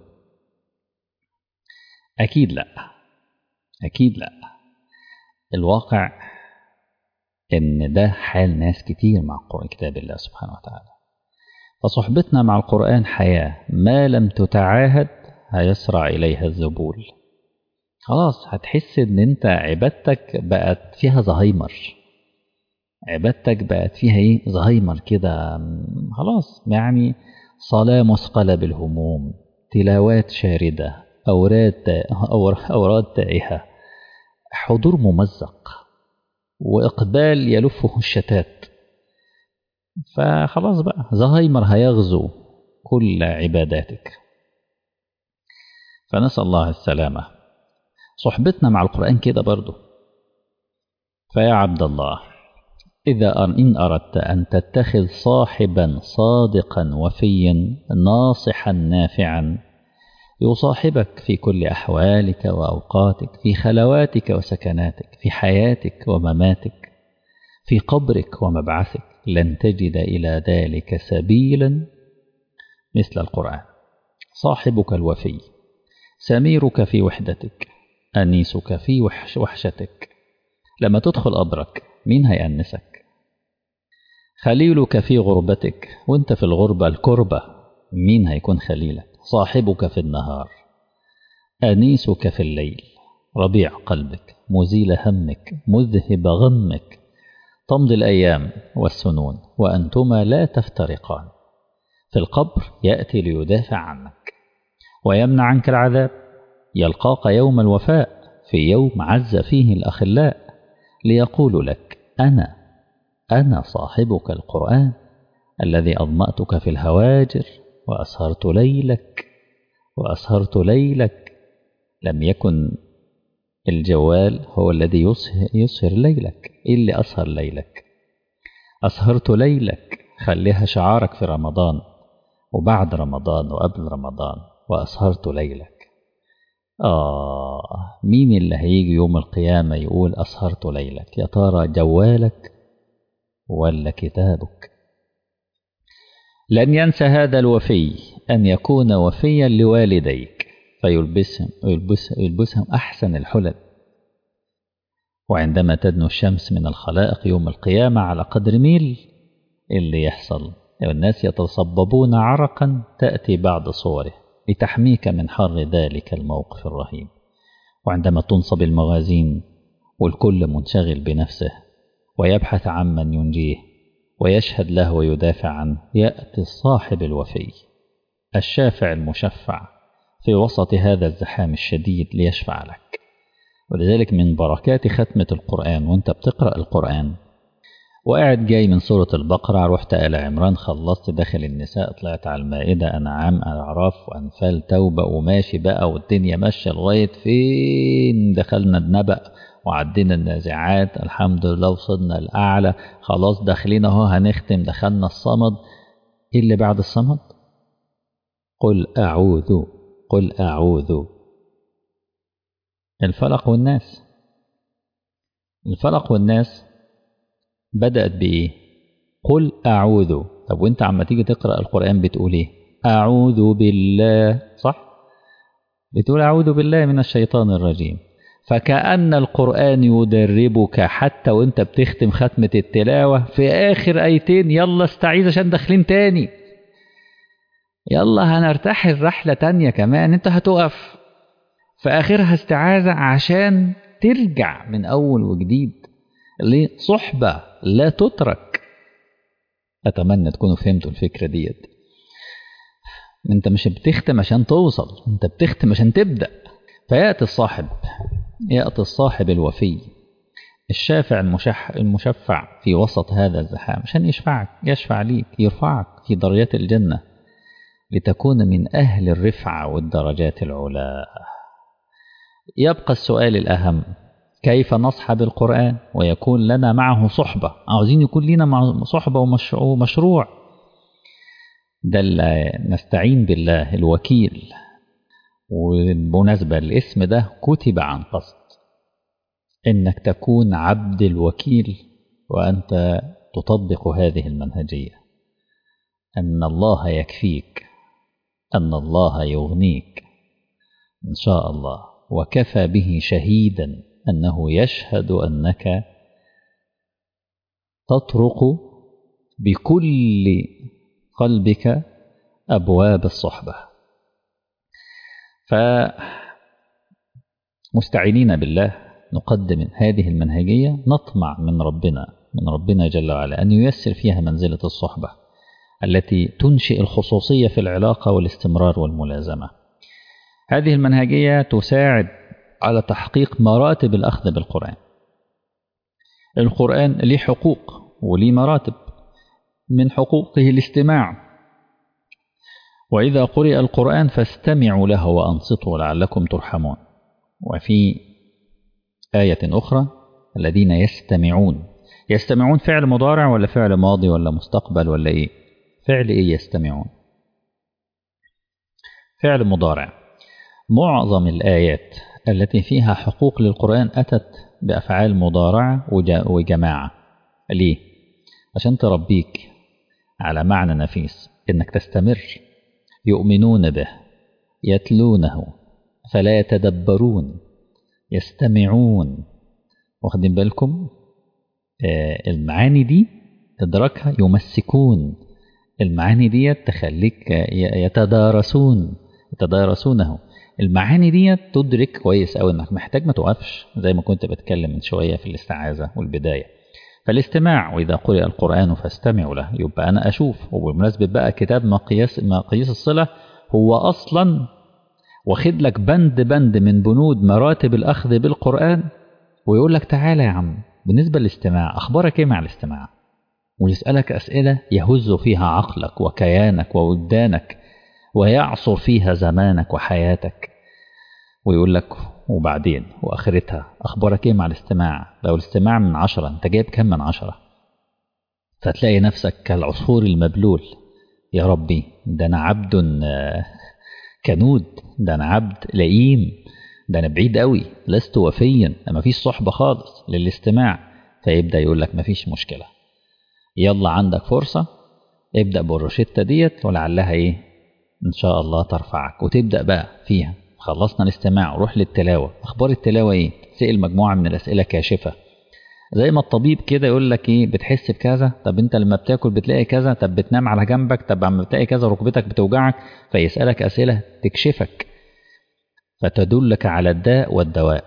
أكيد لا أكيد لا الواقع إن ده حال ناس كتير مع كتاب الله سبحانه وتعالى فصحبتنا مع القرآن حياة ما لم تتعاهد هيسرع إليها الذبول خلاص هتحس ان انت عبادتك بقت فيها زهايمر عبادتك بقت فيها ايه زهايمر كده خلاص يعني صلاة مثقلة بالهموم تلاوات شاردة أوراد أوراد تائهة حضور ممزق وإقبال يلفه الشتات فخلاص بقى زهايمر هيغزو كل عباداتك فنسأل الله السلامة صحبتنا مع القرآن كده برضه فيا عبد الله إذا إن أردت أن تتخذ صاحبا صادقا وفيا ناصحا نافعا يصاحبك في كل أحوالك وأوقاتك في خلواتك وسكناتك في حياتك ومماتك في قبرك ومبعثك لن تجد إلى ذلك سبيلا مثل القرآن صاحبك الوفي سميرك في وحدتك أنيسك في وحش وحشتك لما تدخل قبرك مين هيأنسك خليلك في غربتك وانت في الغربة الكربة مين هيكون خليلك صاحبك في النهار أنيسك في الليل ربيع قلبك مزيل همك مذهب غمك تمضي الأيام والسنون وأنتما لا تفترقان في القبر يأتي ليدافع عنك ويمنع عنك العذاب يلقاك يوم الوفاء في يوم عز فيه الأخلاء ليقول لك أنا أنا صاحبك القرآن الذي أظمأتك في الهواجر وأسهرت ليلك وأسهرت ليلك لم يكن الجوال هو الذي يسهر ليلك إيه اللي أسهر ليلك أسهرت ليلك خليها شعارك في رمضان وبعد رمضان وقبل رمضان وأسهرت ليلك آه مين اللي هيجي يوم القيامة يقول أسهرت ليلك يا ترى جوالك ولا كتابك لن ينسى هذا الوفي أن يكون وفيا لوالديك فيلبسهم يلبسهم, يلبسهم أحسن الحلل وعندما تدنو الشمس من الخلائق يوم القيامة على قدر ميل اللي يحصل الناس يتصببون عرقا تأتي بعد صوره لتحميك من حر ذلك الموقف الرهيب وعندما تنصب الموازين والكل منشغل بنفسه ويبحث عن من ينجيه ويشهد له ويدافع عنه يأتي الصاحب الوفي الشافع المشفع في وسط هذا الزحام الشديد ليشفع لك ولذلك من بركات ختمة القرآن وانت بتقرأ القرآن وقاعد جاي من سورة البقرة رحت آل عمران خلصت داخل النساء طلعت على المائدة أنعام أعراف وأنفال توبة وماشي بقى والدنيا ماشية لغاية فين دخلنا النبأ وعدينا النازعات الحمد لله وصلنا الأعلى خلاص داخلين أهو هنختم دخلنا الصمد إيه اللي بعد الصمد قل أعوذ قل أعوذ الفلق والناس الفلق والناس بدأت بإيه قل أعوذ طب وانت عما تيجي تقرأ القرآن بتقول إيه أعوذ بالله صح بتقول أعوذ بالله من الشيطان الرجيم فكأن القرآن يدربك حتى وانت بتختم ختمة التلاوة في آخر آيتين يلا استعيذ عشان داخلين تاني يلا هنرتحل رحلة تانية كمان انت هتقف في آخرها استعاذة عشان ترجع من أول وجديد ليه صحبة لا تترك أتمنى تكونوا فهمتوا الفكرة ديت انت مش بتختم عشان توصل انت بتختم عشان تبدأ فيأتي الصاحب يأتي الصاحب الوفي الشافع المشح المشفع في وسط هذا الزحام عشان يشفعك يشفع ليك يرفعك في درجات الجنة لتكون من أهل الرفعة والدرجات العلا يبقى السؤال الأهم كيف نصحب القرآن ويكون لنا معه صحبة عاوزين يكون لنا مع صحبة ومشروع ده نستعين بالله الوكيل وبمناسبة الاسم ده كتب عن قصد إنك تكون عبد الوكيل وأنت تطبق هذه المنهجية أن الله يكفيك أن الله يغنيك إن شاء الله وكفى به شهيدا أنه يشهد أنك تطرق بكل قلبك أبواب الصحبة فمستعينين بالله نقدم هذه المنهجية نطمع من ربنا من ربنا جل وعلا أن ييسر فيها منزلة الصحبة التي تنشئ الخصوصية في العلاقة والاستمرار والملازمة هذه المنهجية تساعد على تحقيق مراتب الأخذ بالقرآن القرآن ليه حقوق وليه مراتب من حقوقه الاستماع وإذا قرئ القرآن فاستمعوا له وأنصتوا لعلكم ترحمون وفي آية أخرى الذين يستمعون يستمعون فعل مضارع ولا فعل ماضي ولا مستقبل ولا إيه فعل إيه يستمعون فعل مضارع معظم الآيات التي فيها حقوق للقرآن أتت بأفعال مضارعة وجماعة ليه؟ عشان تربيك على معنى نفيس إنك تستمر يؤمنون به يتلونه فلا يتدبرون يستمعون واخدين بالكم آه المعاني دي تدركها يمسكون المعاني دي تخليك يتدارسون يتدارسونه المعاني دي تدرك كويس قوي انك محتاج ما توقفش زي ما كنت بتكلم من شويه في الاستعاذه والبدايه فالاستماع واذا قرئ القران فاستمعوا له يبقى انا اشوف وبالمناسبه بقى كتاب مقياس مقاييس الصله هو اصلا واخد لك بند بند من بنود مراتب الاخذ بالقران ويقول لك تعالى يا عم بالنسبه للاستماع اخبارك ايه مع الاستماع ويسالك اسئله يهز فيها عقلك وكيانك ووجدانك ويعصر فيها زمانك وحياتك ويقول لك وبعدين واخرتها اخبارك ايه مع الاستماع لو الاستماع من عشرة انت جايب كم من عشرة فتلاقي نفسك كالعصفور المبلول يا ربي ده انا عبد كنود ده انا عبد لئيم ده انا بعيد قوي لست وفيا ما فيش صحبة خالص للاستماع فيبدأ يقول لك ما فيش مشكلة يلا عندك فرصة ابدأ بالروشتة ديت ولعلها ايه ان شاء الله ترفعك وتبدأ بقى فيها خلصنا الاستماع وروح للتلاوة اخبار التلاوة ايه سئل مجموعة من الاسئلة كاشفة زي ما الطبيب كده يقول لك ايه بتحس بكذا طب انت لما بتاكل بتلاقي كذا طب بتنام على جنبك طب لما بتلاقي كذا ركبتك بتوجعك فيسألك اسئلة تكشفك فتدلك على الداء والدواء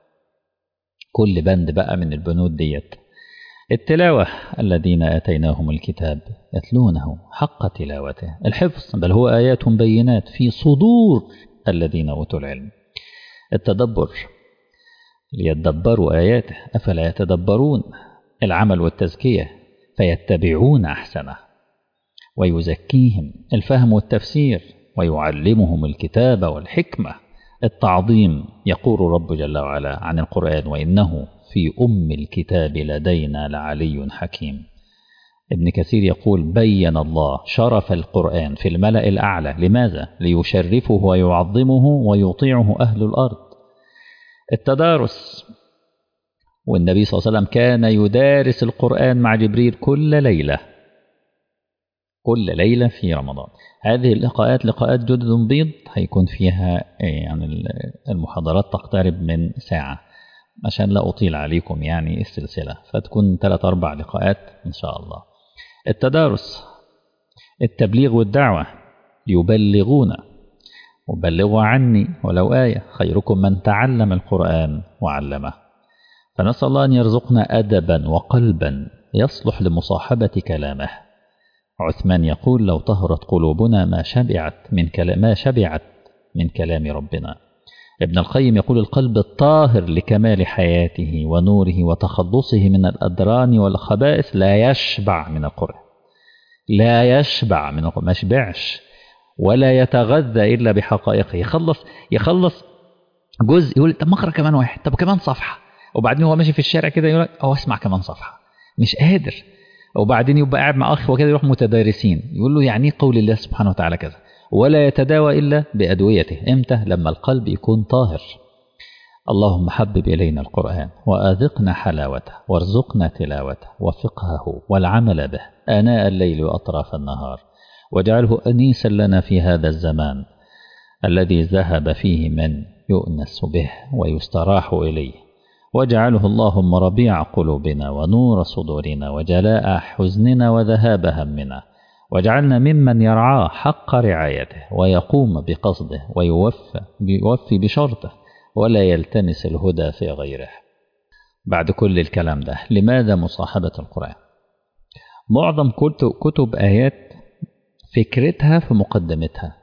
كل بند بقى من البنود ديت التلاوة الذين آتيناهم الكتاب يتلونه حق تلاوته الحفظ بل هو آيات بينات في صدور الذين أوتوا العلم التدبر ليتدبروا آياته أفلا يتدبرون العمل والتزكية فيتبعون أحسنه ويزكيهم الفهم والتفسير ويعلمهم الكتاب والحكمة التعظيم يقول رب جل وعلا عن القرآن وإنه في أم الكتاب لدينا لعلي حكيم ابن كثير يقول بين الله شرف القرآن في الملأ الأعلى لماذا؟ ليشرفه ويعظمه ويطيعه أهل الأرض التدارس والنبي صلى الله عليه وسلم كان يدارس القرآن مع جبريل كل ليلة كل ليلة في رمضان هذه اللقاءات لقاءات جدد بيض هيكون فيها يعني المحاضرات تقترب من ساعة عشان لا أطيل عليكم يعني السلسلة فتكون ثلاث أربع لقاءات إن شاء الله التدارس التبليغ والدعوة يبلغون وبلغوا عني ولو آية خيركم من تعلم القرآن وعلمه فنسأل الله أن يرزقنا أدبا وقلبا يصلح لمصاحبة كلامه عثمان يقول لو طهرت قلوبنا ما شبعت من كلام ما شبعت من كلام ربنا ابن القيم يقول القلب الطاهر لكمال حياته ونوره وتخلصه من الأدران والخبائث لا يشبع من القرآن لا يشبع من القرآن ما يشبعش ولا يتغذى إلا بحقائقه يخلص يخلص جزء يقول طب ما اقرا كمان واحد طب كمان صفحة وبعدين هو ماشي في الشارع كده يقول أو أسمع كمان صفحة مش قادر وبعدين يبقى قاعد مع أخ وكده يروح متدارسين يقول له يعني قول الله سبحانه وتعالى كذا ولا يتداوى إلا بأدويته إمتى لما القلب يكون طاهر اللهم حبب إلينا القرآن وأذقنا حلاوته وارزقنا تلاوته وفقهه والعمل به آناء الليل وأطراف النهار واجعله أنيسا لنا في هذا الزمان الذي ذهب فيه من يؤنس به ويستراح إليه واجعله اللهم ربيع قلوبنا ونور صدورنا وجلاء حزننا وذهاب همنا واجعلنا ممن يرعاه حق رعايته ويقوم بقصده ويوفى يوفي بشرطه ولا يلتمس الهدى في غيره بعد كل الكلام ده لماذا مصاحبة القرآن معظم كتب آيات فكرتها في مقدمتها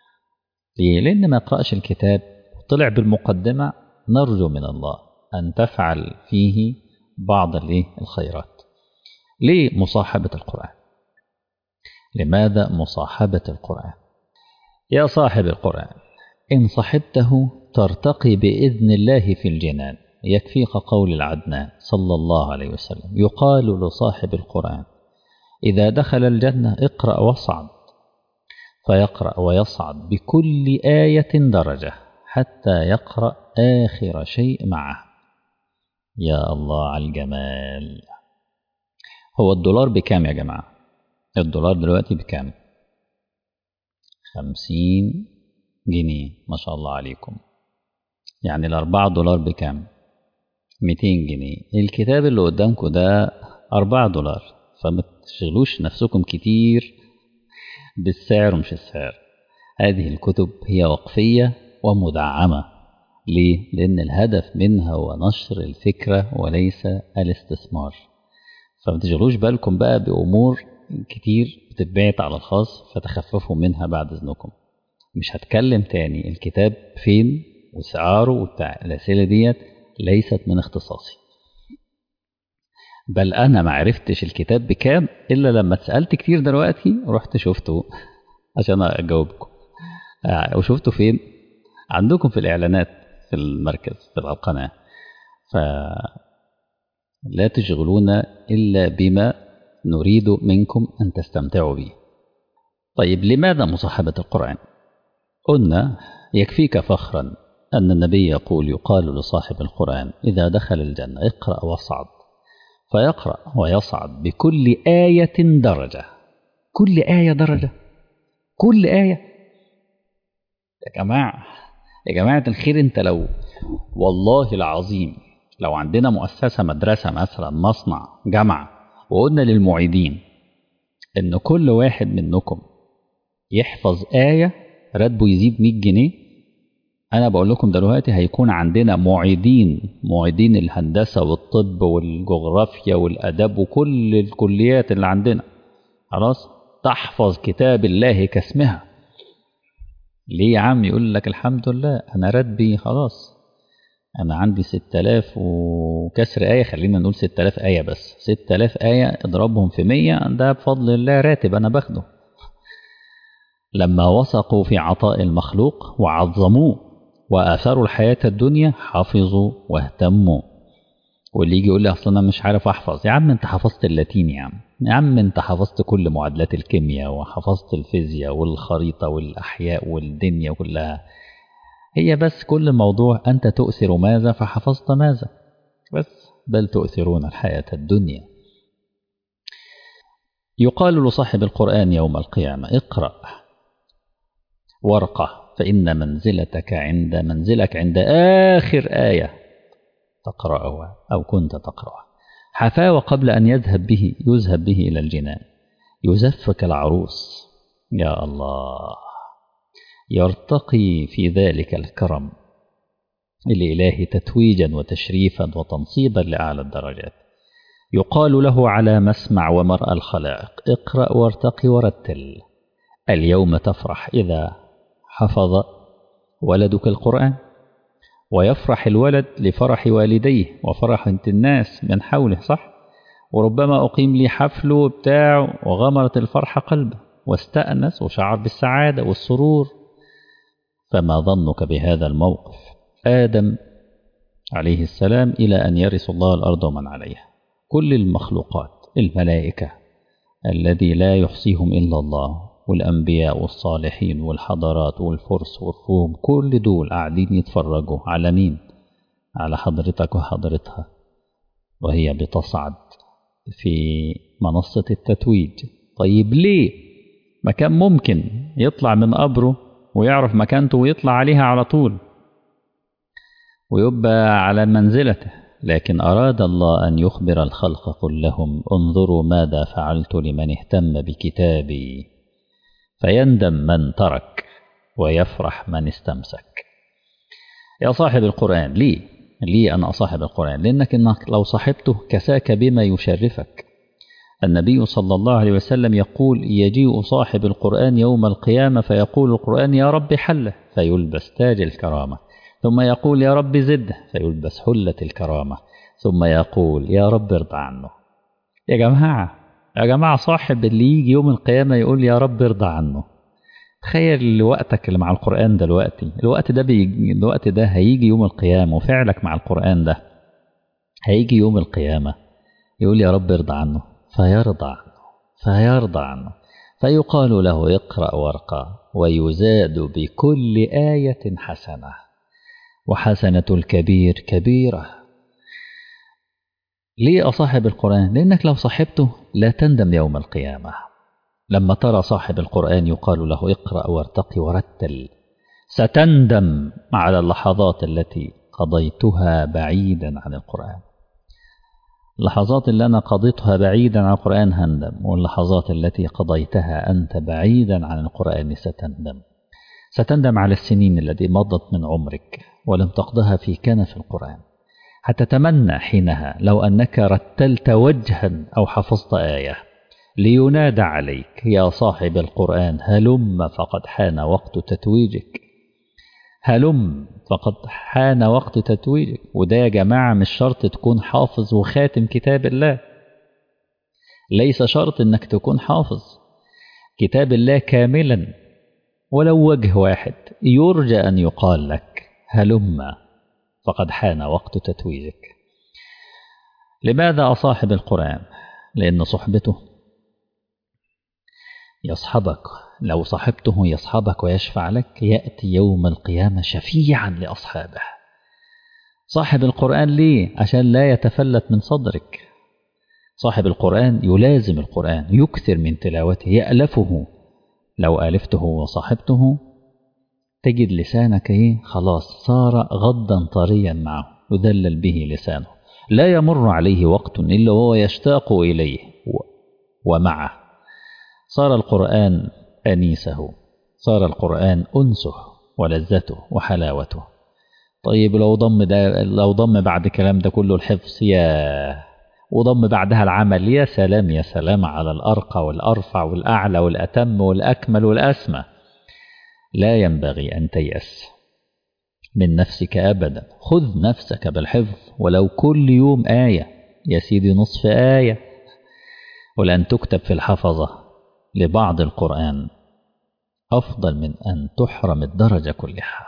ليه؟ لأن ما يقرأش الكتاب طلع بالمقدمة نرجو من الله أن تفعل فيه بعض الخيرات ليه مصاحبة القرآن لماذا مصاحبة القرآن يا صاحب القرآن إن صحبته ترتقي بإذن الله في الجنان يكفيك قول العدنان صلى الله عليه وسلم يقال لصاحب القرآن إذا دخل الجنة اقرأ واصعد فيقرأ ويصعد بكل آية درجة حتى يقرأ آخر شيء معه يا الله على الجمال هو الدولار بكام يا جماعة الدولار دلوقتي بكام خمسين جنيه ما شاء الله عليكم يعني الأربعة دولار بكام ميتين جنيه الكتاب اللي قدامكم ده أربعة دولار فما تشغلوش نفسكم كتير بالسعر ومش السعر هذه الكتب هي وقفية ومدعمة ليه؟ لأن الهدف منها هو نشر الفكرة وليس الاستثمار فما تشغلوش بالكم بقى بأمور كتير بتتبعت على الخاص فتخففوا منها بعد إذنكم مش هتكلم تاني الكتاب فين وسعاره وبتاع الأسئلة ديت ليست من اختصاصي بل أنا ما عرفتش الكتاب بكام إلا لما اتسألت كتير دلوقتي رحت شفته عشان أجاوبكم وشفته فين عندكم في الإعلانات في المركز في القناة فلا تشغلونا إلا بما نريد منكم أن تستمتعوا به طيب لماذا مصاحبة القرآن قلنا يكفيك فخرا أن النبي يقول يقال لصاحب القرآن إذا دخل الجنة اقرأ واصعد فيقرأ ويصعد بكل آية درجة كل آية درجة كل آية يا جماعة يا جماعة الخير انت لو والله العظيم لو عندنا مؤسسة مدرسة مثلا مصنع جامعة وقلنا للمعيدين ان كل واحد منكم يحفظ آية راتبه يزيد 100 جنيه انا بقول لكم دلوقتي هيكون عندنا معيدين معيدين الهندسة والطب والجغرافيا والاداب وكل الكليات اللي عندنا خلاص تحفظ كتاب الله كاسمها ليه يا عم يقول لك الحمد لله انا راتبي خلاص أنا عندي 6000 وكسر آية خلينا نقول 6000 آية بس 6000 آية اضربهم في 100 ده بفضل الله راتب أنا باخده لما وثقوا في عطاء المخلوق وعظموه وآثروا الحياة الدنيا حفظوا واهتموا واللي يجي يقول لي أصل أنا مش عارف أحفظ يا عم أنت حفظت اللاتيني يا عم يا عم أنت حفظت كل معادلات الكيمياء وحفظت الفيزياء والخريطة والأحياء والدنيا كلها هي بس كل موضوع أنت تؤثر ماذا فحفظت ماذا بس بل تؤثرون الحياة الدنيا يقال لصاحب القرآن يوم القيامة اقرأ ورقة فإن منزلتك عند منزلك عند آخر آية تقرأها أو كنت تقرأها حفاوة قبل أن يذهب به يذهب به إلى الجنان يزف كالعروس يا الله يرتقي في ذلك الكرم الإله تتويجا وتشريفا وتنصيبا لأعلى الدرجات يقال له على مسمع ومرأى الخلائق اقرأ وارتقي ورتل اليوم تفرح إذا حفظ ولدك القرآن ويفرح الولد لفرح والديه وفرح الناس من حوله صح وربما أقيم لي حفله بتاعه وغمرت الفرحة قلبه واستأنس وشعر بالسعادة والسرور فما ظنك بهذا الموقف آدم عليه السلام إلى أن يرث الله الأرض ومن عليها كل المخلوقات الملائكة الذي لا يحصيهم إلا الله والأنبياء والصالحين والحضارات والفرس والروم كل دول قاعدين يتفرجوا على مين على حضرتك وحضرتها وهي بتصعد في منصة التتويج طيب ليه ما كان ممكن يطلع من قبره ويعرف مكانته ويطلع عليها على طول ويبقى على منزلته لكن أراد الله أن يخبر الخلق كلهم انظروا ماذا فعلت لمن اهتم بكتابي فيندم من ترك ويفرح من استمسك يا صاحب القرآن ليه ليه أنا صاحب القرآن لأنك إنك لو صاحبته كساك بما يشرفك النبي صلى الله عليه وسلم يقول يجيء صاحب القرآن يوم القيامة فيقول القرآن يا رب حله فيلبس تاج الكرامة ثم يقول يا رب زده فيلبس حلة الكرامة ثم يقول يا رب ارضى عنه يا جماعة يا جماعة صاحب اللي يجي يوم القيامة يقول يا رب ارضى عنه تخيل وقتك اللي مع القرآن دلوقتي الوقت ده بيجي الوقت ده هيجي يوم القيامة وفعلك مع القرآن ده هيجي يوم القيامة يقول يا رب ارضى عنه فيرضى عنه فيرضى عنه فيقال له اقرأ وارقى ويزاد بكل آية حسنة وحسنة الكبير كبيرة ليه أصاحب القرآن؟ لأنك لو صاحبته لا تندم يوم القيامة لما ترى صاحب القرآن يقال له اقرأ وارتقي ورتل ستندم على اللحظات التي قضيتها بعيدا عن القرآن اللحظات اللي أنا قضيتها بعيدا عن القرآن هندم واللحظات التي قضيتها أنت بعيدا عن القرآن ستندم ستندم على السنين التي مضت من عمرك ولم تقضها في كنف القرآن هتتمنى حينها لو أنك رتلت وجها أو حفظت آية لينادى عليك يا صاحب القرآن هلم فقد حان وقت تتويجك هلم فقد حان وقت تتويجك وده يا جماعة مش شرط تكون حافظ وخاتم كتاب الله ليس شرط انك تكون حافظ كتاب الله كاملا ولو وجه واحد يرجى أن يقال لك هلم فقد حان وقت تتويجك لماذا أصاحب القرآن لأن صحبته يصحبك لو صاحبته يصحبك ويشفع لك يأتي يوم القيامة شفيعا لأصحابه صاحب القرآن ليه عشان لا يتفلت من صدرك صاحب القرآن يلازم القرآن يكثر من تلاوته يألفه لو ألفته وصاحبته تجد لسانك ايه خلاص صار غضا طريا معه يذلل به لسانه لا يمر عليه وقت إلا وهو يشتاق إليه ومعه صار القرآن أنيسه صار القرآن أنسه ولذته وحلاوته طيب لو ضم ده لو ضم بعد كلام ده كله الحفظ يا وضم بعدها العمل يا سلام يا سلام على الأرقى والأرفع والأعلى والأتم والأكمل والأسمى لا ينبغي أن تيأس من نفسك أبدا خذ نفسك بالحفظ ولو كل يوم آية يا سيدي نصف آية ولأن تكتب في الحفظة لبعض القرآن أفضل من أن تحرم الدرجة كلها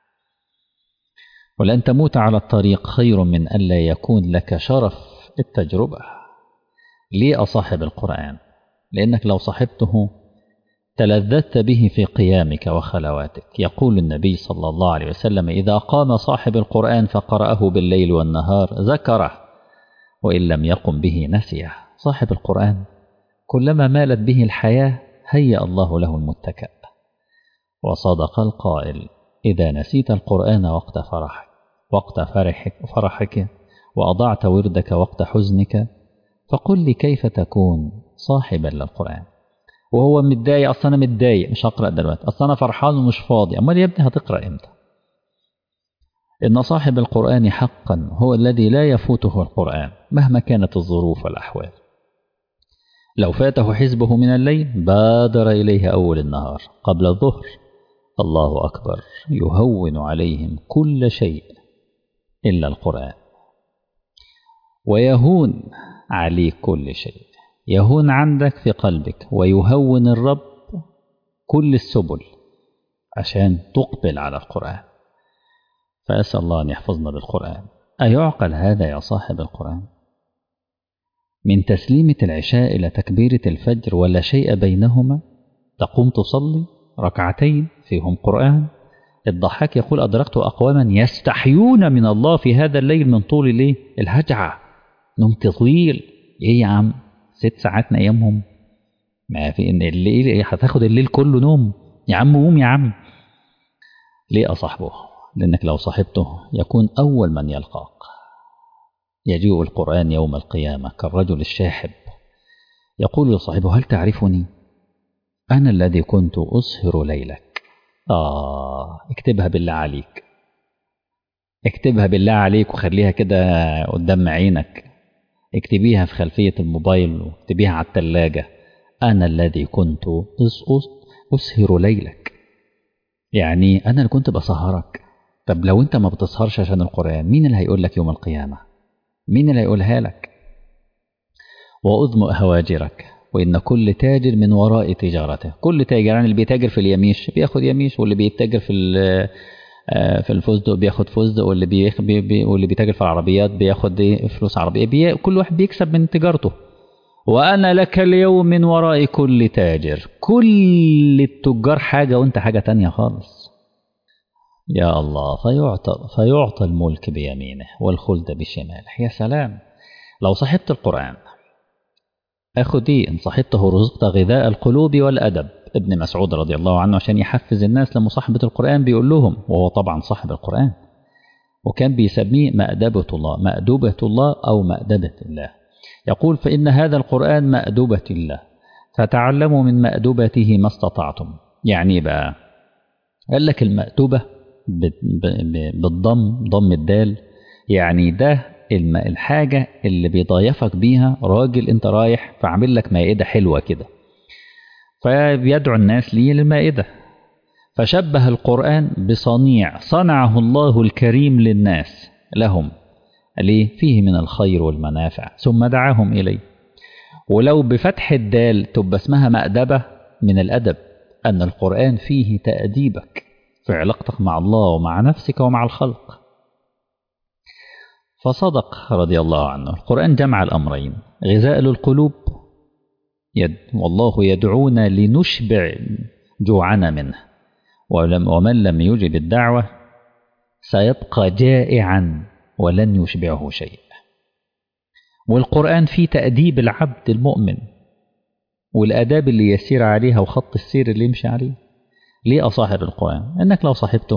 ولأن تموت على الطريق خير من أن لا يكون لك شرف التجربة ليه أصاحب القرآن لأنك لو صاحبته تلذذت به في قيامك وخلواتك يقول النبي صلى الله عليه وسلم إذا قام صاحب القرآن فقرأه بالليل والنهار ذكره وإن لم يقم به نسيه صاحب القرآن كلما مالت به الحياة هيأ الله له المتكأ وصدق القائل إذا نسيت القرآن وقت فرحك وقت فرحك, فرحك وأضعت وردك وقت حزنك فقل لي كيف تكون صاحبا للقرآن وهو متضايق أصلا أنا متضايق مش هقرأ دلوقتي أصلا أنا فرحان ومش فاضي أمال يا ابني هتقرأ إمتى إن صاحب القرآن حقا هو الذي لا يفوته القرآن مهما كانت الظروف والأحوال لو فاته حزبه من الليل بادر إليه أول النهار قبل الظهر الله أكبر يهون عليهم كل شيء إلا القرآن ويهون عليك كل شيء يهون عندك في قلبك ويهون الرب كل السبل عشان تقبل على القرآن فأسأل الله أن يحفظنا بالقرآن أيعقل هذا يا صاحب القرآن من تسليمة العشاء إلى تكبيرة الفجر ولا شيء بينهما تقوم تصلي ركعتين فيهم قرآن الضحاك يقول أدركت أقواما يستحيون من الله في هذا الليل من طول الليل الهجعة نوم طويل إيه يا عم ست ساعات نايمهم ما في إن الليل هتاخد الليل كله نوم يا عم قوم يا عم ليه أصاحبه لأنك لو صاحبته يكون أول من يلقاك يجيء القرآن يوم القيامة كالرجل الشاحب يقول لصاحبه هل تعرفني أنا الذي كنت أسهر ليلك آه اكتبها بالله عليك اكتبها بالله عليك وخليها كده قدام عينك اكتبيها في خلفية الموبايل واكتبيها على التلاجة أنا الذي كنت أسهر ليلك يعني أنا اللي كنت بسهرك طب لو أنت ما بتسهرش عشان القرآن مين اللي هيقول لك يوم القيامة مين اللي هيقولها لك وأضمئ هواجرك وإن كل تاجر من وراء تجارته كل تاجر يعني اللي بيتاجر في اليميش بياخد يميش واللي بيتاجر في في الفستق بياخد فستق واللي بيخ بي بي واللي بيتاجر في العربيات بياخد فلوس عربية بي كل واحد بيكسب من تجارته وأنا لك اليوم من وراء كل تاجر كل التجار حاجة وأنت حاجة تانية خالص يا الله فيعطى, فيعطى الملك بيمينه والخلد بشماله يا سلام لو صحبت القرآن أخذ إيه إن صحبته رزقت غذاء القلوب والأدب ابن مسعود رضي الله عنه عشان يحفز الناس لمصاحبة القرآن بيقول لهم وهو طبعا صاحب القرآن وكان بيسميه مأدبة الله مأدبة الله أو مأدبة الله يقول فإن هذا القرآن مأدبة الله فتعلموا من مأدبته ما استطعتم يعني بقى قال لك المأدبة بالضم ضم الدال يعني ده الحاجة اللي بيضايفك بيها راجل انت رايح فعامل لك مائدة حلوة كده فبيدعو الناس ليه للمائدة فشبه القرآن بصنيع صنعه الله الكريم للناس لهم ليه فيه من الخير والمنافع ثم دعاهم إليه ولو بفتح الدال تبقى اسمها مأدبة من الأدب أن القرآن فيه تأديبك في علاقتك مع الله ومع نفسك ومع الخلق فصدق رضي الله عنه القرآن جمع الأمرين غذاء للقلوب يد والله يدعونا لنشبع جوعنا منه ولم ومن لم يجب الدعوة سيبقى جائعا ولن يشبعه شيء والقرآن فيه تأديب العبد المؤمن والآداب اللي يسير عليها وخط السير اللي يمشي عليه ليه أصاحب القرآن إنك لو صاحبته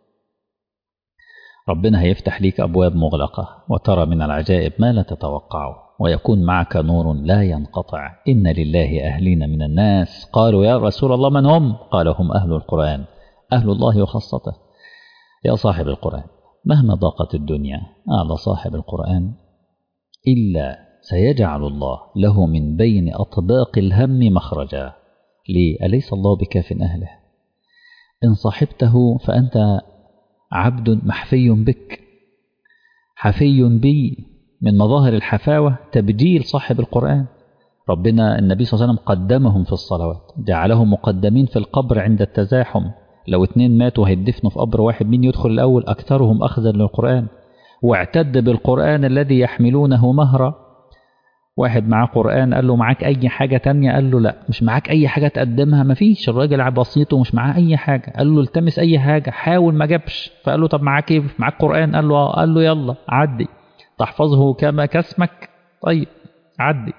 ربنا هيفتح ليك أبواب مغلقة وترى من العجائب ما لا تتوقعه ويكون معك نور لا ينقطع إن لله أهلين من الناس قالوا يا رسول الله من هم قال هم أهل القرآن أهل الله وخاصته يا صاحب القرآن مهما ضاقت الدنيا على صاحب القرآن إلا سيجعل الله له من بين أطباق الهم مخرجا ليه أليس الله بكاف أهله إن صاحبته فأنت عبد محفي بك حفي بي من مظاهر الحفاوة تبجيل صاحب القرآن ربنا النبي صلى الله عليه وسلم قدمهم في الصلوات جعلهم مقدمين في القبر عند التزاحم لو اتنين ماتوا هيدفنوا في قبر واحد مين يدخل الأول أكثرهم أخذا للقرآن واعتد بالقرآن الذي يحملونه مهرا واحد معاه قرآن قال له معاك أي حاجة تانية قال له لا مش معاك أي حاجة تقدمها مفيش الراجل بسيطه مش معاه أي حاجة قال له التمس أي حاجة حاول ما جابش فقال له طب معاك إيه معاك قرآن قال له قال له يلا عدي تحفظه كما كاسمك طيب عدي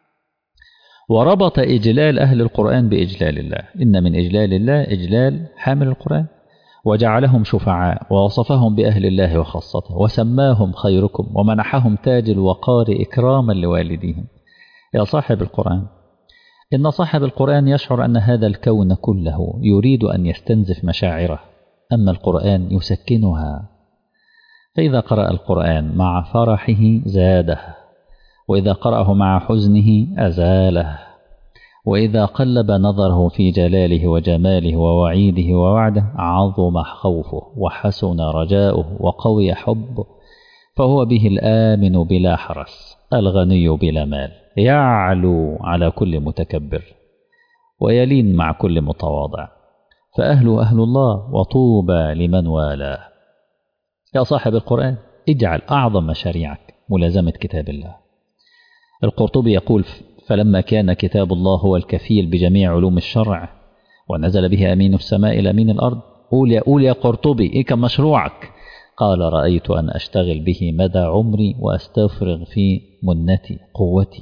وربط إجلال أهل القرآن بإجلال الله إن من إجلال الله إجلال حامل القرآن وجعلهم شفعاء ووصفهم بأهل الله وخاصته وسماهم خيركم ومنحهم تاج الوقار إكراما لوالديهم يا صاحب القرآن إن صاحب القرآن يشعر أن هذا الكون كله يريد أن يستنزف مشاعره أما القرآن يسكنها فإذا قرأ القرآن مع فرحه زاده وإذا قرأه مع حزنه أزاله وإذا قلب نظره في جلاله وجماله ووعيده ووعده عظم خوفه وحسن رجاؤه وقوي حبه فهو به الآمن بلا حرس الغني بلا مال يعلو على كل متكبر ويلين مع كل متواضع فأهل أهل الله وطوبى لمن والاه يا صاحب القرآن اجعل أعظم مشاريعك ملازمة كتاب الله القرطبي يقول فلما كان كتاب الله هو الكفيل بجميع علوم الشرع ونزل به أمين السماء إلى أمين الأرض قول يا قول يا قرطبي إيه كان مشروعك قال رأيت أن أشتغل به مدى عمري وأستفرغ في منتي قوتي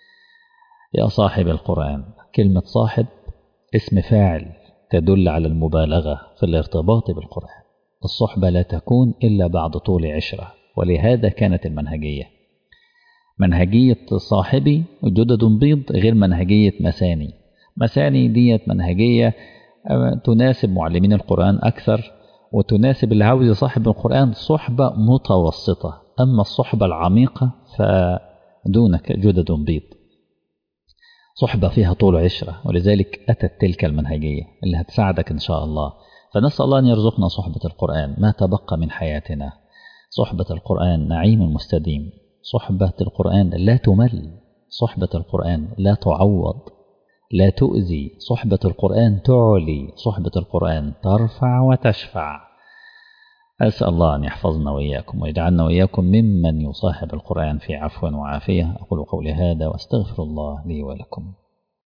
يا صاحب القرآن كلمة صاحب اسم فاعل تدل على المبالغة في الارتباط بالقرآن الصحبة لا تكون إلا بعد طول عشرة ولهذا كانت المنهجية منهجية صاحبي جدد بيض غير منهجية مساني مساني ديت منهجية تناسب معلمين القرآن أكثر وتناسب اللي عاوز يصاحب القرآن صحبة متوسطة أما الصحبة العميقة فدونك جدد بيض صحبة فيها طول عشرة ولذلك أتت تلك المنهجية اللي هتساعدك إن شاء الله فنسأل الله أن يرزقنا صحبة القرآن ما تبقى من حياتنا صحبة القرآن نعيم مستديم صحبة القرآن لا تمل صحبة القرآن لا تعوض لا تؤذي صحبة القرآن تعلي صحبة القرآن ترفع وتشفع أسأل الله أن يحفظنا وإياكم ويجعلنا وإياكم ممن يصاحب القرآن في عفو وعافية أقول قولي هذا وأستغفر الله لي ولكم